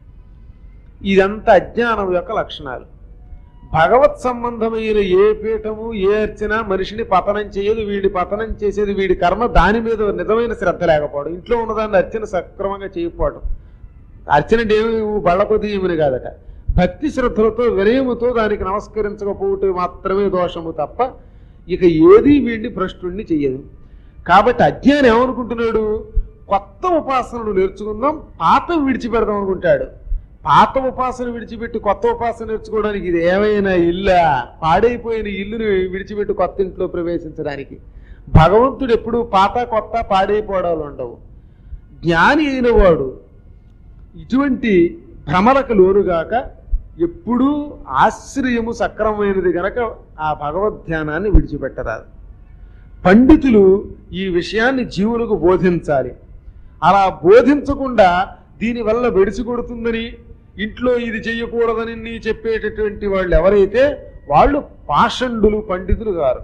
Speaker 2: ఇదంతా అజ్ఞానం యొక్క లక్షణాలు భగవత్ సంబంధమైన ఏ పీఠము ఏ అర్చన మనిషిని పతనం చేయదు వీడి పతనం చేసేది వీడి కర్మ దాని మీద నిజమైన శ్రద్ధ లేకపోవడం ఇంట్లో ఉన్నదాన్ని అర్చన సక్రమంగా చేయకపోవడం అర్చన అంటే ఏమి బళ్ళకొద్ది ఏమని కాదట భక్తి శ్రద్ధలతో వినయముతో దానికి నమస్కరించకపోవటం మాత్రమే దోషము తప్ప ఇక ఏది వీడిని భ్రష్టుణ్ణి చెయ్యదు కాబట్టి అజ్ఞానం ఏమనుకుంటున్నాడు కొత్త ఉపాసనలు నేర్చుకుందాం పాత విడిచిపెడదాం అనుకుంటాడు పాత ఉపాసన విడిచిపెట్టి కొత్త ఉపాసన నేర్చుకోవడానికి ఇది ఏమైనా ఇల్లా పాడైపోయిన ఇల్లుని విడిచిపెట్టి కొత్త ఇంట్లో ప్రవేశించడానికి భగవంతుడు ఎప్పుడు పాత కొత్త పాడైపోవడాలు ఉండవు జ్ఞాని అయిన వాడు ఇటువంటి భ్రమలకు లోనుగాక ఎప్పుడూ ఆశ్రయము సక్రమమైనది గనక ఆ భగవద్ ధ్యానాన్ని విడిచిపెట్టరాదు పండితులు ఈ విషయాన్ని జీవులకు బోధించాలి అలా బోధించకుండా దీనివల్ల వెడిసి కొడుతుందని ఇంట్లో ఇది చెయ్యకూడదని నీ చెప్పేటటువంటి వాళ్ళు ఎవరైతే వాళ్ళు పాషండులు పండితులు గారు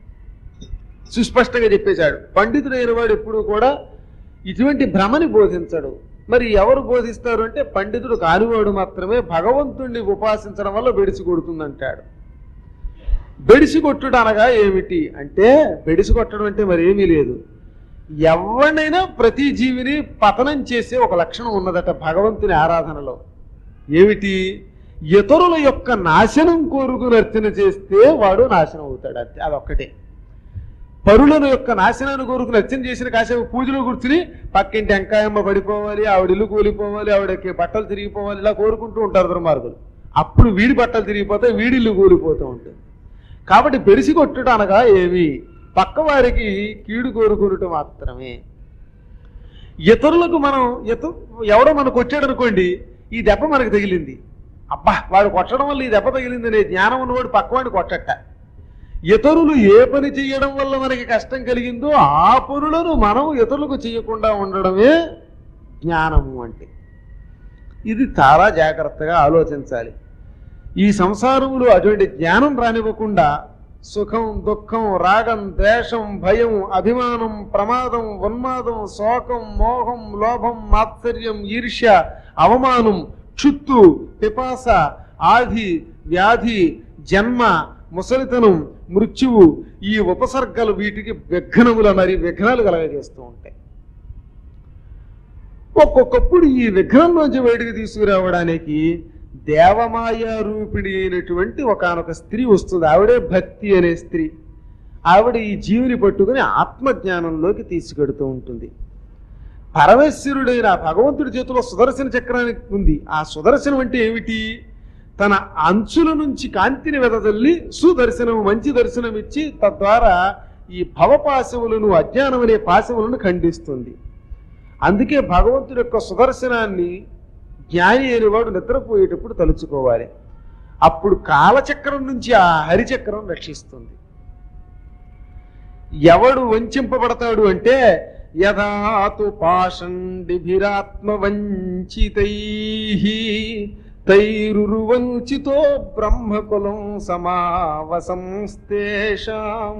Speaker 2: సుస్పష్టంగా చెప్పేశాడు పండితుడైన వాడు ఎప్పుడు కూడా ఇటువంటి భ్రమని బోధించడు మరి ఎవరు బోధిస్తారు అంటే పండితుడు కానివాడు మాత్రమే భగవంతుణ్ణి ఉపాసించడం వల్ల బెడిసి కొడుతుందంటాడు బెడిసి కొట్టుడు అనగా ఏమిటి అంటే బెడిసి కొట్టడం అంటే మరేమీ లేదు ఎవరినైనా ప్రతి జీవిని పతనం చేసే ఒక లక్షణం ఉన్నదట భగవంతుని ఆరాధనలో ఏమిటి ఇతరుల యొక్క నాశనం కోరుకుని అర్చన చేస్తే వాడు నాశనం అవుతాడు అంతే అదొక్కటే పరులను యొక్క నాశనాన్ని కోరుకుని అర్చన చేసిన కాసేపు పూజలో కూర్చుని పక్కింటి వెంకాయమ్మ పడిపోవాలి ఆవిడ ఇల్లు కూలిపోవాలి ఆవిడకి బట్టలు తిరిగిపోవాలి ఇలా కోరుకుంటూ ఉంటారు దుర్మార్గులు అప్పుడు వీడి బట్టలు తిరిగిపోతే వీడి ఇల్లు కూలిపోతూ ఉంటుంది కాబట్టి బెడిసి కొట్టుట అనగా ఏమి పక్కవారికి కీడు కోరుకునుట మాత్రమే ఇతరులకు మనం ఇత ఎవడో మనకు కొట్టాడు అనుకోండి ఈ దెబ్బ మనకు తగిలింది అబ్బా వాడు కొట్టడం వల్ల ఈ దెబ్బ తగిలింది అనే జ్ఞానం ఉన్నవాడు పక్కవాడిని కొట్టట ఇతరులు ఏ పని చేయడం వల్ల మనకి కష్టం కలిగిందో ఆ పనులను మనం ఇతరులకు చేయకుండా ఉండడమే జ్ఞానము అంటే ఇది చాలా జాగ్రత్తగా ఆలోచించాలి ఈ సంసారములో అటువంటి జ్ఞానం రానివ్వకుండా సుఖం దుఃఖం రాగం ద్వేషం భయం అభిమానం ప్రమాదం ఉన్మాదం శోకం మోహం లోభం మాత్సర్యం ఈర్ష్య అవమానం క్షుత్తు పిపాస ఆది వ్యాధి జన్మ ముసలితనం మృత్యువు ఈ ఉపసర్గలు వీటికి విఘ్నముల మరి విఘ్నాలు కలగజేస్తూ ఉంటాయి ఒక్కొక్కప్పుడు ఈ విఘ్నంలోంచి బయటకు తీసుకురావడానికి దేవమాయ రూపిణి అయినటువంటి ఒకానొక స్త్రీ వస్తుంది ఆవిడే భక్తి అనే స్త్రీ ఆవిడ ఈ జీవిని పట్టుకుని ఆత్మజ్ఞానంలోకి తీసుకెడుతూ ఉంటుంది పరమేశ్వరుడైన ఆ భగవంతుడి చేతిలో సుదర్శన చక్రానికి ఉంది ఆ సుదర్శనం అంటే ఏమిటి తన అంచుల నుంచి కాంతిని వెదజల్లి సుదర్శనం మంచి దర్శనం ఇచ్చి తద్వారా ఈ భవపాశములను అజ్ఞానం అనే పాశములను ఖండిస్తుంది అందుకే భగవంతుడి యొక్క సుదర్శనాన్ని జ్ఞాని అయినవాడు నిద్రపోయేటప్పుడు తలుచుకోవాలి అప్పుడు కాలచక్రం నుంచి ఆ హరిచక్రం రక్షిస్తుంది ఎవడు వంచింపబడతాడు అంటే యథాతు పాషండిభిరాత్మ వంచితై తైరువంచితో బ్రహ్మకులం సమావసంస్తేషాం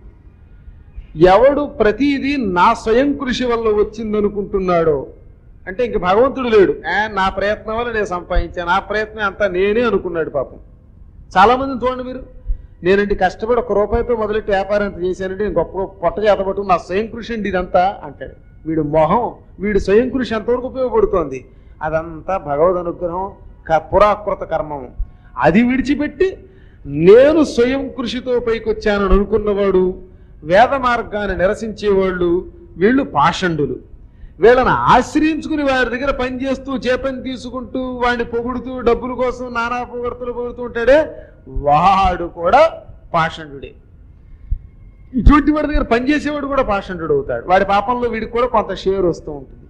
Speaker 2: ఎవడు ప్రతిదీ నా స్వయం కృషి వల్ల వచ్చిందనుకుంటున్నాడో అంటే ఇంక భగవంతుడు లేడు "ఆ, నా ప్రయత్నం వల్ల నేను సంపాదించాను నా ప్రయత్నం అంతా నేనే అనుకున్నాడు పాపం చాలా మందిని చూడండి మీరు నేనంటే కష్టపడి ఒక రూపాయితో మొదలెట్టి వ్యాపారం ఎంత చేశానంటే నేను గొప్ప పొట్ట చేతపట్టు నా స్వయం కృషి అండి ఇదంతా అంటాడు వీడు మొహం వీడి స్వయం కృషి ఎంతవరకు ఉపయోగపడుతోంది అదంతా భగవద్ అనుగ్రహం క- పురాకృత కర్మము అది విడిచిపెట్టి నేను స్వయం కృషితో పైకొచ్చానని అనుకున్నవాడు వేద మార్గాన్ని నిరసించేవాళ్ళు వీళ్ళు పాషండులు వీళ్ళని ఆశ్రయించుకుని వారి దగ్గర పని చేస్తూ చేపని తీసుకుంటూ వాడిని పొగుడుతూ డబ్బుల కోసం నానా పొగడుతులు పొగుడుతూ ఉంటాడే వాడు కూడా పాషండుడే ఇటువంటి వాడి దగ్గర పనిచేసేవాడు కూడా పాషండు అవుతాడు వాడి పాపంలో వీడికి కూడా కొంత షేర్ వస్తూ ఉంటుంది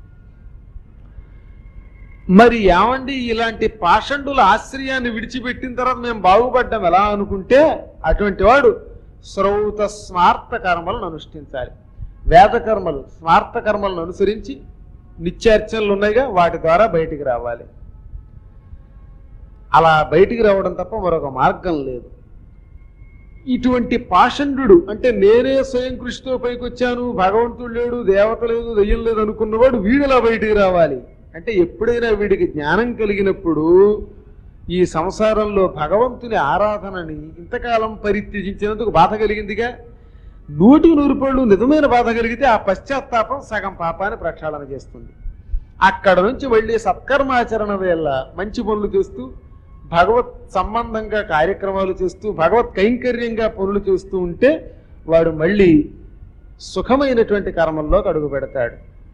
Speaker 2: మరి ఏమండి ఇలాంటి పాషండుల ఆశ్రయాన్ని విడిచిపెట్టిన తర్వాత మేము బాగుపడ్డాం ఎలా అనుకుంటే అటువంటి వాడు శ్రౌత స్మార్త కర్మలను అనుష్ఠించాలి వేద కర్మలు స్మార్త కర్మలను అనుసరించి నిత్యార్చనలు ఉన్నాయిగా వాటి ద్వారా బయటికి రావాలి అలా బయటికి రావడం తప్ప మరొక మార్గం లేదు ఇటువంటి పాషండు అంటే నేనే స్వయం కృషితో పైకొచ్చాను భగవంతుడు లేడు దేవత లేదు దెయ్యం లేదు అనుకున్నవాడు వీడిలా బయటికి రావాలి అంటే ఎప్పుడైనా వీడికి జ్ఞానం కలిగినప్పుడు ఈ సంసారంలో భగవంతుని ఆరాధనని ఇంతకాలం పరిత్యజించినందుకు బాధ కలిగిందిగా నూటికి నూరు పళ్ళు నిజమైన బాధ కలిగితే ఆ పశ్చాత్తాపం సగం పాపాన్ని ప్రక్షాళన చేస్తుంది అక్కడ నుంచి వెళ్ళి సత్కర్మాచరణ వేళ మంచి పనులు చేస్తూ భగవత్ సంబంధంగా కార్యక్రమాలు చేస్తూ భగవత్ కైంకర్యంగా పనులు చేస్తూ ఉంటే వాడు మళ్ళీ సుఖమైనటువంటి కర్మల్లోకి అడుగు పెడతాడు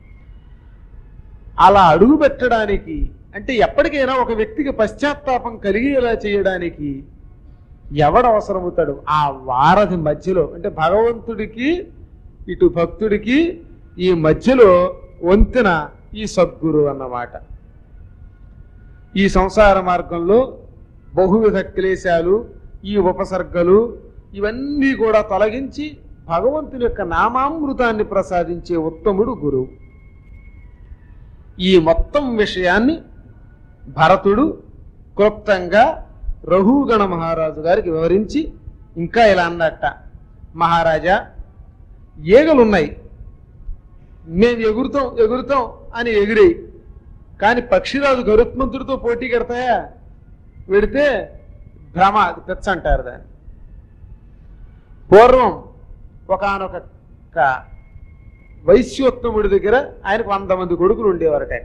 Speaker 2: అలా అడుగు పెట్టడానికి అంటే ఎప్పటికైనా ఒక వ్యక్తికి పశ్చాత్తాపం కలిగేలా చేయడానికి ఎవడు అవసరమవుతాడు ఆ వారధి మధ్యలో అంటే భగవంతుడికి ఇటు భక్తుడికి ఈ మధ్యలో వంతెన ఈ సద్గురు అన్నమాట ఈ సంసార మార్గంలో బహువిధ క్లేశాలు ఈ ఉపసర్గలు ఇవన్నీ కూడా తొలగించి భగవంతుని యొక్క నామామృతాన్ని ప్రసాదించే ఉత్తముడు గురువు ఈ మొత్తం విషయాన్ని భరతుడు క్లుప్తంగా రఘుగణ మహారాజు గారికి వివరించి ఇంకా ఇలా అన్నట్ట మహారాజా ఈగలున్నాయి మేము ఎగురుతాం ఎగురుతాం అని ఎగిరాయి కానీ పక్షిరాజు గరుత్మంతుడితో పోటీ కడతాయా వెడితే భ్రమ అది పెచ్చ అంటారు దాన్ని పూర్వం ఒకనొక వైశ్యోత్తముడి దగ్గర ఆయనకు వంద మంది కొడుకులు ఉండేవారట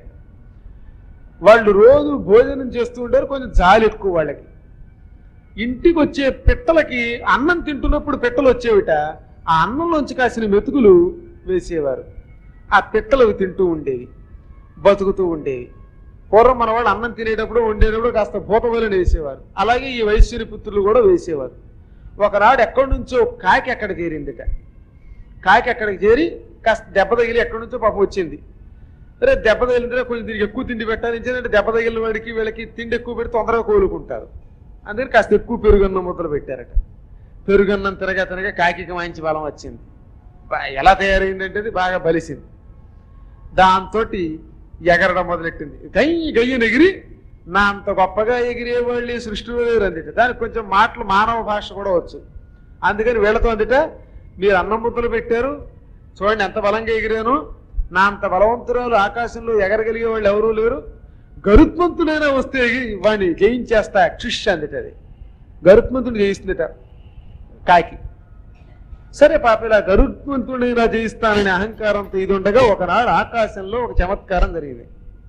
Speaker 2: వాళ్ళు రోజు భోజనం చేస్తూ ఉంటారు కొంచెం జాలి ఎక్కువ వాళ్ళకి ఇంటికి వచ్చే పిట్టలకి అన్నం తింటున్నప్పుడు పిట్టలు వచ్చేవిట ఆ అన్నంలోంచి కాసిన మెతుకులు వేసేవారు ఆ పిట్టలు అవి తింటూ ఉండేవి బతుకుతూ ఉండేవి పూర్వం మన వాళ్ళు అన్నం తినేటప్పుడు వండేటప్పుడు కాస్త భూతబలిని వేసేవారు అలాగే ఈ వైశ్యుని పుత్రులు కూడా వేసేవారు ఒకనాడు ఎక్కడి నుంచో కాకి అక్కడ చేరిందిట కాకి అక్కడికి చేరి కాస్త దెబ్బ తగిలి ఎక్కడి నుంచో పాపం వచ్చింది అరే దెబ్బ తగిలింటే కొంచెం దీనికి ఎక్కువ తిండి పెట్టాలి ఎందుకంటే దెబ్బ తగిలిన వాడికి వీళ్ళకి తిండి ఎక్కువ పెట్టి తొందరగా కోలుకుంటారు అందుకని కాస్త ఎక్కువ పెరుగన్నం ముద్దలు పెట్టారట పెరుగన్నం తిరగా తిరగా కాకికి మంచి బలం వచ్చింది బా- ఎలా తయారైందంటే అది బాగా బలిసింది దాంతో ఎగరడం మొదలెట్టింది గయ్యి గయ్యను ఎగిరి నా అంత గొప్పగా ఎగిరే వాళ్ళు ఈ సృష్టిలో లేరు అందుట దానికి కొంచెం మాటలు మానవ భాష కూడా వచ్చు అందుకని వీళ్ళతో అందుట మీరు అన్నం ముద్దలు పెట్టారు చూడండి ఎంత బలంగా ఎగిరాను నా అంత బలవంతురాలు ఆకాశంలో ఎగరగలిగే వాళ్ళు ఎవరూ లేరు గరుత్మంతుడైనా వస్తే ఎగి- వాడిని జయించేస్తా క్షిష్ అందుట అది గరుత్మంతుడు జయిస్తుందట కాకి సరే పాప ఇలా గరుత్మంతుడైనా జయిస్తాననే అహంకారంతో ఇది ఉండగా ఒకనాడు ఆకాశంలో ఒక చమత్కారం జరిగింది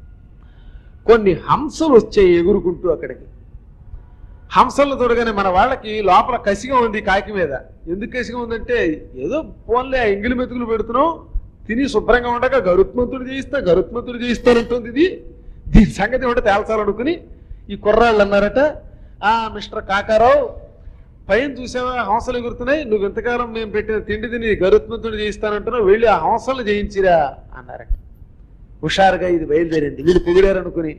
Speaker 2: కొన్ని హంసలు వచ్చాయి ఎగురుకుంటూ అక్కడికి హంసలు తొడగానే మన వాళ్ళకి లోపల కసిగా ఉంది కాకి మీద ఎందుకు కసిగా ఉందంటే ఏదో పోన్లే ఆ ఎంగిలి మెతుకులు పెడుతున్నాం తిని శుభ్రంగా ఉండగా గరుత్మంతుడు చేయిస్తా గరుత్మంతుడు చేయిస్తానంటుంది ఇది దీని సంగతి ఉంటే తేల్చాలనుకుని ఈ కుర్రాళ్ళు అన్నారట ఆ మిస్టర్ కాకారావు పైన చూసావా హంసలు ఎగురుతున్నాయి నువ్వు ఇంతకాలం మేము పెట్టిన తిండి తిని గరుత్మంతుడు చేయిస్తానంటున్నావు వెళ్ళి ఆ హంసలు జయించిరా అన్నారట హుషారుగా ఇది బయలుదేరింది వీళ్ళు పొగిడారనుకుని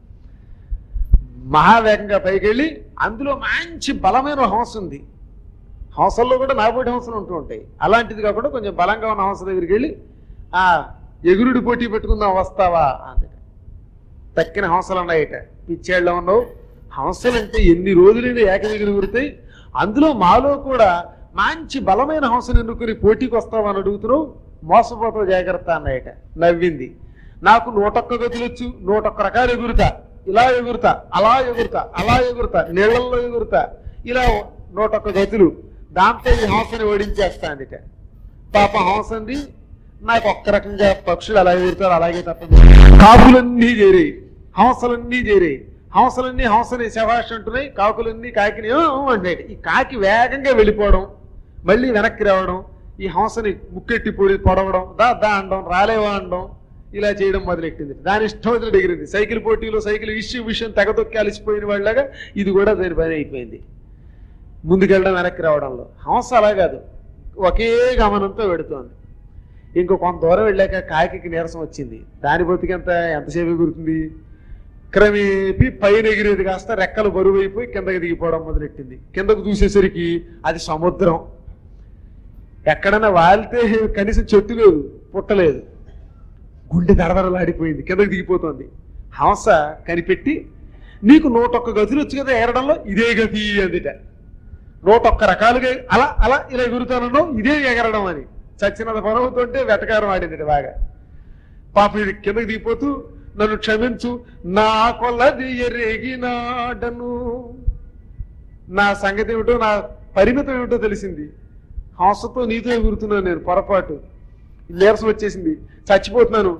Speaker 2: మహావేగంగా పైకి వెళ్ళి అందులో మంచి బలమైన హంస ఉంది హంసల్లో కూడా నాబోటి హంసలు ఉంటూ ఉంటాయి అలాంటిది కాకుండా కొంచెం బలంగా ఉన్న హంస దగ్గరికి వెళ్ళి ఆ ఎగురుడి పోటీ పెట్టుకుందాం వస్తావా అందట తక్కిన హంసలు ఉన్నాయట పిచ్చేళ్ళ ఉన్నావు హంసలు అంటే ఎన్ని రోజులైనా ఏకదిగిన ఎగురుతాయి అందులో మాలో కూడా మంచి బలమైన హంసను ఎన్నుకుని పోటీకి వస్తావా అని అడుగుతున్నావు మోసపోతావు జాగ్రత్త అన్నాయట నవ్వింది నాకు నూటొక్క గతులు వచ్చు నూటొక్క రకాలు ఎగురుతా ఇలా ఎగురుతా అలా ఎగురుతా అలా ఎగురుతా నీళ్ళల్లో ఎగురుతా ఇలా నూటొక్క గతులు దాంతో ఈ హంసని ఓడించేస్తా అందుట పాప హంస అంది నాకు ఒక్క రకంగా పక్షులు అలా ఎగురుతారు అలాగే తప్ప కాకులన్నీ చేరాయి హంసలన్నీ చేరాయి హంసలన్నీ హంసని శభాష్ అంటున్నాయి కాకులన్నీ కాకిని "ఆ, ఆ" అంటాయి ఈ కాకి వేగంగా వెళ్ళిపోవడం మళ్ళీ వెనక్కి రావడం ఈ హంసని ముక్కెట్టి పొడి పొడవడం దా దా అనడం రాలేవా అనడం ఇలా చేయడం మొదలెట్టింది దాని ఇష్టం వచ్చినట్టు ఎగిరింది సైకిల్ పోటీలో సైకిల్ విషయం విషయం తెగతొక్కి అలసిపోయిన వాళ్ళగా ఇది కూడా దాని పని అయిపోయింది ముందుకెళ్ళడం వెనక్కి రావడంలో హంస అలా కాదు ఒకే గమనంతో వెడుతోంది ఇంకో కొంత దూరం వెళ్ళాక కాకి నీరసం వచ్చింది దాని బతికెంత ఎంతసేపు ఎగురుతుంది క్రమేపీ పైన ఎగిరేది కాస్త రెక్కలు బరువు అయిపోయి కిందకి దిగిపోవడం మొదలెట్టింది కిందకు చూసేసరికి అది సముద్రం ఎక్కడైనా వాలితే కనీసం చెట్టు లేదు పుట్టలేదు గుండె దడదడలాడిపోయింది కిందకి దిగిపోతుంది హంస కనిపెట్టి నీకు నూటొక్క గతులు వచ్చు కదా ఏరడంలో ఇదే గతి అందిట నూట ఒక్క రకాలుగా అలా అలా ఇలా ఎగురుతానో ఇదే ఎగరడం అని చచ్చినంత పనవుతుంటే వెటకారం ఆడింది బాగా పాప ఇది కిందకి దిగిపోతూ నన్ను క్షమించు నా కొల్లది ఎరిగినాడను నా సంగతి ఏమిటో నా పరిమితం ఏమిటో తెలిసింది హంసతో నీతో ఎగురుతున్నాను నేను పొరపాటు నీరసం వచ్చేసింది చచ్చిపోతున్నాను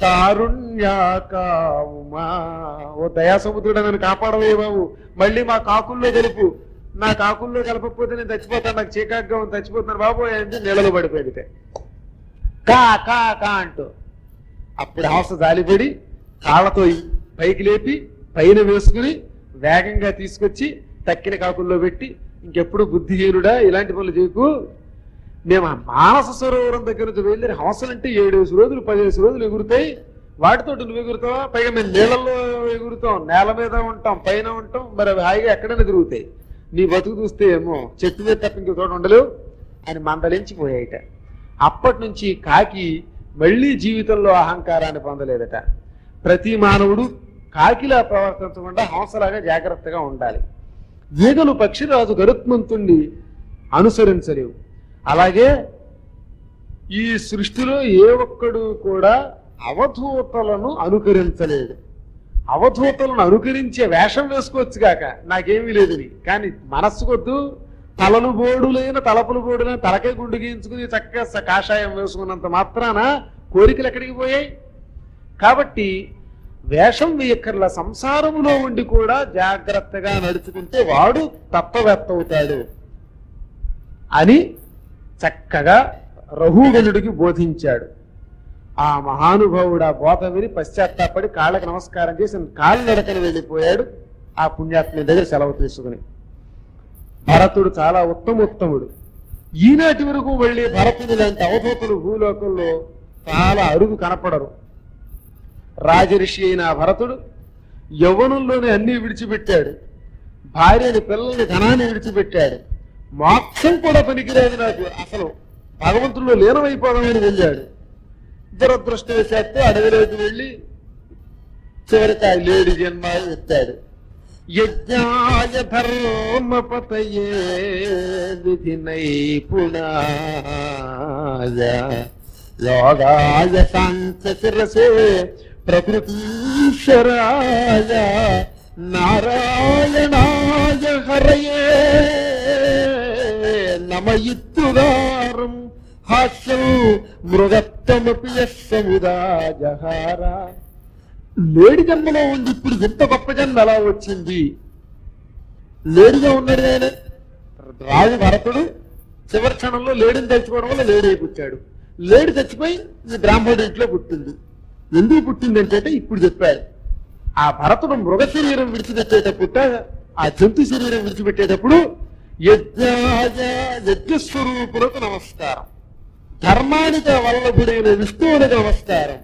Speaker 2: కారుణ్యాకావుమా ఓ దయాసముద్రుడు నన్ను కాపాడవే బాబు మళ్ళీ మా కాకుల్లో కలుపు నా కాకుల్లో కలపకపోతే నేను చచ్చిపోతాను నాకు చీకాగ్గా ఉంది చచ్చిపోతున్నాను బాబు అంటే నీళ్ళలో పడిపోయింది కా కా కా అంటూ అప్పుడు హంస జాలిపడి కాళ్ళతో పైకి లేపి పైన వేసుకుని వేగంగా తీసుకొచ్చి తక్కిన కాకుల్లో పెట్టి ఇంకెప్పుడు బుద్ధిహీనుడా ఇలాంటి పనులు చేయకు మేము ఆ మానస సరోవరం దగ్గర నుంచి వెళ్ళి హంసలంటే ఏడేసి రోజులు పదిహేసి రోజులు ఎగురుతాయి వాటితో నువ్వు ఎగురుతావా పైగా మేము నీళ్ళల్లో ఎగురుతాం నేల మీద ఉంటాం పైన ఉంటాం మరి అవి హాయిగా ఎక్కడైనా తిరుగుతాయి నీ బతుకు చూస్తే ఏమో చెట్టు మీద తప్ప ఇంకో చోట ఉండలేవు అని మందలించిపోయాయిట అప్పటి నుంచి కాకి మళ్ళీ జీవితంలో అహంకారాన్ని పొందలేదట ప్రతి మానవుడు కాకిలా ప్రవర్తించకుండా హంసలాగా జాగ్రత్తగా ఉండాలి ఈగలు పక్షిరాజు గరుత్మంతుణ్ణి అనుసరించలేవు అలాగే ఈ సృష్టిలో ఏ ఒక్కడు కూడా అవధూతలను అనుకరించలేడు అవధూతలను అనుకరించే వేషం వేసుకోవచ్చు కాక నాకేమీ లేదని కానీ మనస్సు కొద్దు తలలు బోడులైన తలపులు బోడులైన తలకే గుండు గీయించుకుని చక్కగా స- కాషాయం వేసుకున్నంత మాత్రాన కోరికలు ఎక్కడికి పోయాయి కాబట్టి వేషం వేయక్కర్ల సంసారములో ఉండి కూడా జాగ్రత్తగా నడుచుకుంటే వాడు తత్వవేత్త అవుతాడు అని చక్కగా రఘుగణుడికి బోధించాడు ఆ మహానుభావుడు ఆ బోధ విని పశ్చాత్తాపడి కాళ్ళకి నమస్కారం చేసి కాళ్ళు నడకని వెళ్ళిపోయాడు ఆ పుణ్యాత్మ దగ్గర సెలవు తీసుకుని భరతుడు చాలా ఉత్తమోత్తముడు ఈనాటి వరకు వెళ్ళి భరతుడు లాంటి అవధూతులు భూలోకంలో చాలా అరుగు కనపడరు రాజరిషి అయిన ఆ భరతుడు యవ్వనంలోనే అన్ని విడిచిపెట్టాడు భార్యని పిల్లల్ని ధనాన్ని విడిచిపెట్టాడు మోక్షం కూడా పనికిరాదు నాకు అసలు భగవంతుల్లో లీనమైపోదామని వెళ్ళాడు దురదృష్టవశాత్తు అడవిలోకి వెళ్ళి చివరికి ఆ లేడి జన్మ ఎత్తాడు యజ్ఞాయ ధర్మపతయే విధి నైపుణాయ యోగాయ శాంత శిరసే ప్రకృతీశ్వరాయ నారాయణాయ హరయే నమయిత్తుదారం హాస్యం మృగత్తమపి సముదాజహార లేడి జన్మలో ఉంది ఇప్పుడు ఇంత గొప్ప జన్మ ఎలా వచ్చింది లేడిగా ఉన్నాడు ఆయన రాజు భరతుడు చివరి క్షణంలో లేడిని తెచ్చుకోవడం వల్ల లేడి అయి పుట్టాడు లేడి చచ్చిపోయి ఈ బ్రాహ్మణుడి ఇంట్లో పుట్టింది ఎందుకు పుట్టింది అంటే ఇప్పుడు చెప్పాడు ఆ భరతుడు మృగ శరీరం విడిచిపెట్టేటప్పుడు ఆ జంతు శరీరం విడిచిపెట్టేటప్పుడు యజ్ఞాయ యజ్ఞస్వరూపులకు నమస్కారం ధర్మానికి వల్లభుడైన విష్ణువులకు నమస్కారం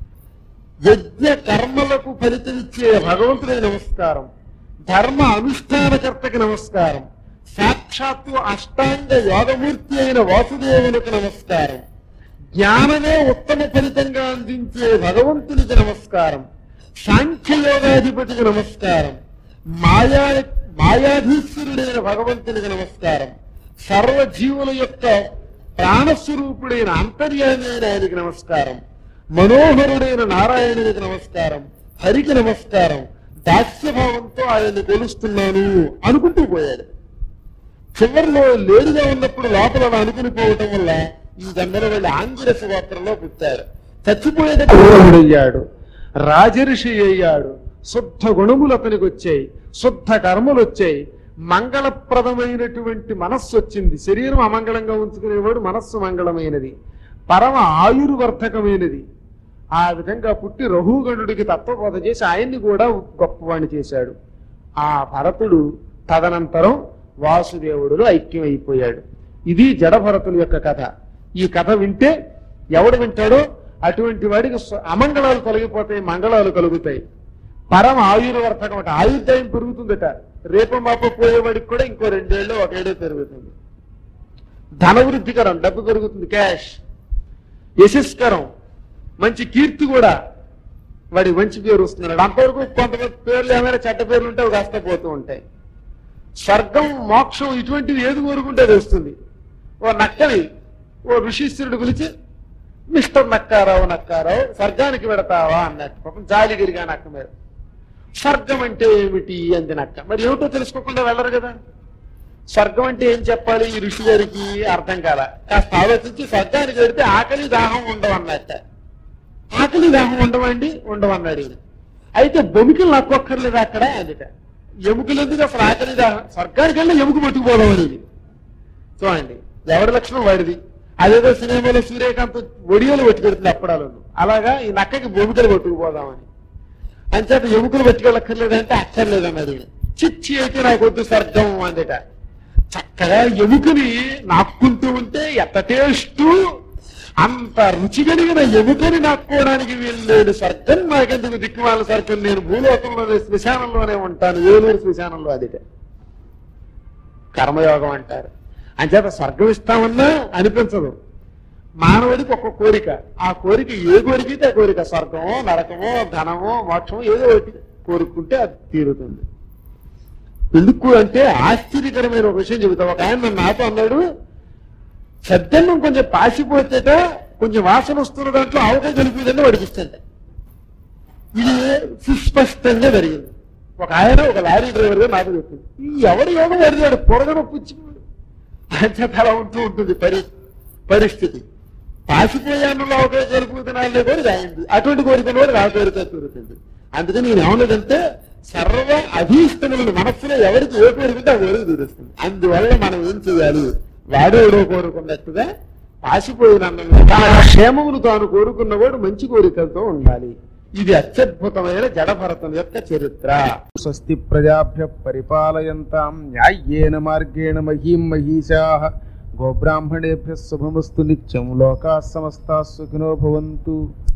Speaker 2: యజ్ఞ కర్మలకు ఫలితమిచ్చే భగవంతుడికి నమస్కారం ధర్మ అనుష్ఠానకర్తకి నమస్కారం సాక్షాత్తు అష్టాంగ యోగమూర్తి అయిన వాసుదేవునికి నమస్కారం జ్ఞానమే ఉత్తమ ఫలితంగా అందించే భగవంతునికి నమస్కారం సాంఖ్యయోగాధిపతికి నమస్కారం మాయా మాయాధీశ్వరుడైన భగవంతునికి నమస్కారం సర్వ జీవుల యొక్క ప్రాణస్వరూపుడైన అంతర్యామి అయిన ఆయనకి నమస్కారం మనోహరుడైన నారాయణునికి నమస్కారం హరికి నమస్కారం దాస్యభావంతో ఆయన్ని కొలుస్తున్నాను అనుకుంటూ పోయాడు చివరిలో లేడుగా ఉన్నప్పుడు లోపల అలా అనుకుని పోవటం వల్ల ఈ జన్మలో వెళ్ళి ఆంధ్రశ గోత్రంలో పుట్టాడు చచ్చిపోయేటప్పుడు అయ్యాడు రాజర్షి అయ్యాడు శుద్ధ గుణములు అతనికి వచ్చాయి శుద్ధ కర్మలు వచ్చాయి మంగళప్రదమైనటువంటి మనస్సు వచ్చింది శరీరం అమంగళంగా ఉంచుకునేవాడు మనస్సు మంగళమైనది పరమ ఆయుర్వర్ధకమైనది ఆ విధంగా పుట్టి రఘుగణుడికి తత్వబోధ చేసి ఆయన్ని కూడా గొప్పవాణి చేశాడు ఆ భరతుడు తదనంతరం వాసుదేవుడులో ఐక్యమైపోయాడు ఇది జడభరతుల యొక్క కథ ఈ కథ వింటే ఎవడు వింటాడో అటువంటి వాడికి స్వ- అమంగళాలు తొలగిపోతాయి మంగళాలు కలుగుతాయి పరమ ఆయుర్వర్ధకం అంటే ఆయుర్దాయం పెరుగుతుందట రేపు మాప పోయేవాడికి కూడా ఇంకో రెండేళ్ళు ఒకేడో పెరుగుతుంది ధనవృద్ధికరం డబ్బు పెరుగుతుంది క్యాష్ యశస్కరం మంచి కీర్తి కూడా వాడి మంచి పేరు వస్తున్నాడు అంతవరకు కొంతమంది పేర్లు ఏమైనా చెడ్డ పేర్లు ఉంటే అవి కాస్త పోతూ ఉంటాయి స్వర్గం మోక్షం ఇటువంటివి ఏది కోరుకుంటే అది వస్తుంది ఓ నక్కని ఓ ఋషీశ్వరుడు పిలిచి మిస్టర్ నక్కారావు నక్కారావు స్వర్గానికి వెడతావా అన్నట్టు పాపం జాలిగిరిగా నక్క మీద స్వర్గం అంటే ఏమిటి అంది నక్క మరి ఏమిటో తెలుసుకోకుండా వెళ్ళరు కదా స్వర్గం అంటే ఏం చెప్పాలి ఈ ఋషి గారికి అర్థం కాల కాస్త ఆలోచించి స్వర్గానికి వెడితే ఆకలి దాహం ఉండవన్నట్ట ఆకలి దాహం ఉండవండి ఉండవన్నాడు ఈయన. అయితే బొమికలు నక్కొక్కర్లేదు అక్కడ అందుట ఎముకలు ఎందుకు అసలు ఆకలి దాహం స్వర్గానికి వెళ్ళి ఎముక పట్టుకుపోవడం అనేది చూడండి ఎవరి లక్షణం వాడిది అదేదో సినిమాలో సూర్యకాంత్ ఒడియోలు పట్టుకెడుతుంది అప్పడాలు అలాగా ఈ నక్కకి బొమికలు పట్టుకుపోదామని అంచేత ఎముకలు పట్టుకెళ్ళక్కర్లేదంటే అక్కర్లేదు అన్నది చిచ్చి అయితే నాకు వద్దు స్వర్గం అందట చక్కగా ఎముకని నాక్కుంటూ ఉంటే ఎంత టేస్ట్ అంత రుచి కలిగిన ఎముకని నాక్కోవడానికి వీల్లేడు స్వర్గం నాకెందుకు దిక్కుమాల స్వర్గం నేను భూలోకంలోనే శ్మశానంలోనే ఉంటాను ఏలూరు శ్మశానంలో అదిట కర్మయోగం అంటారు అంచేత స్వర్గం ఇస్తామన్నా అనిపించదు మానవుడికి ఒక కోరిక ఆ కోరిక ఏ కోరిక అయితే ఆ కోరిక స్వర్గమో నరకమో ధనమో మోక్షమో ఏదో ఒకటి కోరుకుంటే అది తీరుతుంది ఎందుకు అంటే ఆశ్చర్యకరమైన ఒక విషయం చెబుతా ఒక ఆయన నన్ను నాతో అన్నాడు సద్దన్నం కొంచెం పాసిపోతేట కొంచెం వాసన వస్తున్న దాంట్లో ఆవకాయ కలిపిదంటే వడిపిస్తుంది ఇది సుస్పష్టంగా జరిగింది ఒక ఆయన ఒక లారీ డ్రైవర్ గా నాకు చెప్పింది ఈ ఎవరు యోగం వరిదాడు పొరగన పుచ్చిపోయాడు అంచేత అలా ఉంటూ ఉంటుంది పరి పరిస్థితి పాసిపోయానులో ఒకే కోరుకుతున్నానే కోరిక అయింది అటువంటి కోరికను కూడా నా కోరిక కోరుతుంది అందుకని నేను ఏమన్నదంటే సర్వ అభీష్టములను మనస్సులో ఎవరికి ఏ కోరుకుంటే ఆ కోరిక తీరుస్తుంది అందువల్ల మనం ఏం చేయాలి వాడేవడో కోరుకున్నట్టుగా పాసిపోయిన తన క్షేమమును తాను కోరుకున్నవాడు మంచి కోరికలతో ఉండాలి ఇది అత్యద్భుతమైన జడభరతం యొక్క చరిత్ర
Speaker 1: స్వస్తి ప్రజాభ్య పరిపాలయంతాం న్యాయ్యేన మార్గేణ మహీం మహీషా గోబ్రాహ్మణేభ్య శుభమస్తు నిత్యం లోకా సమస్తా సుఖినో భవంతు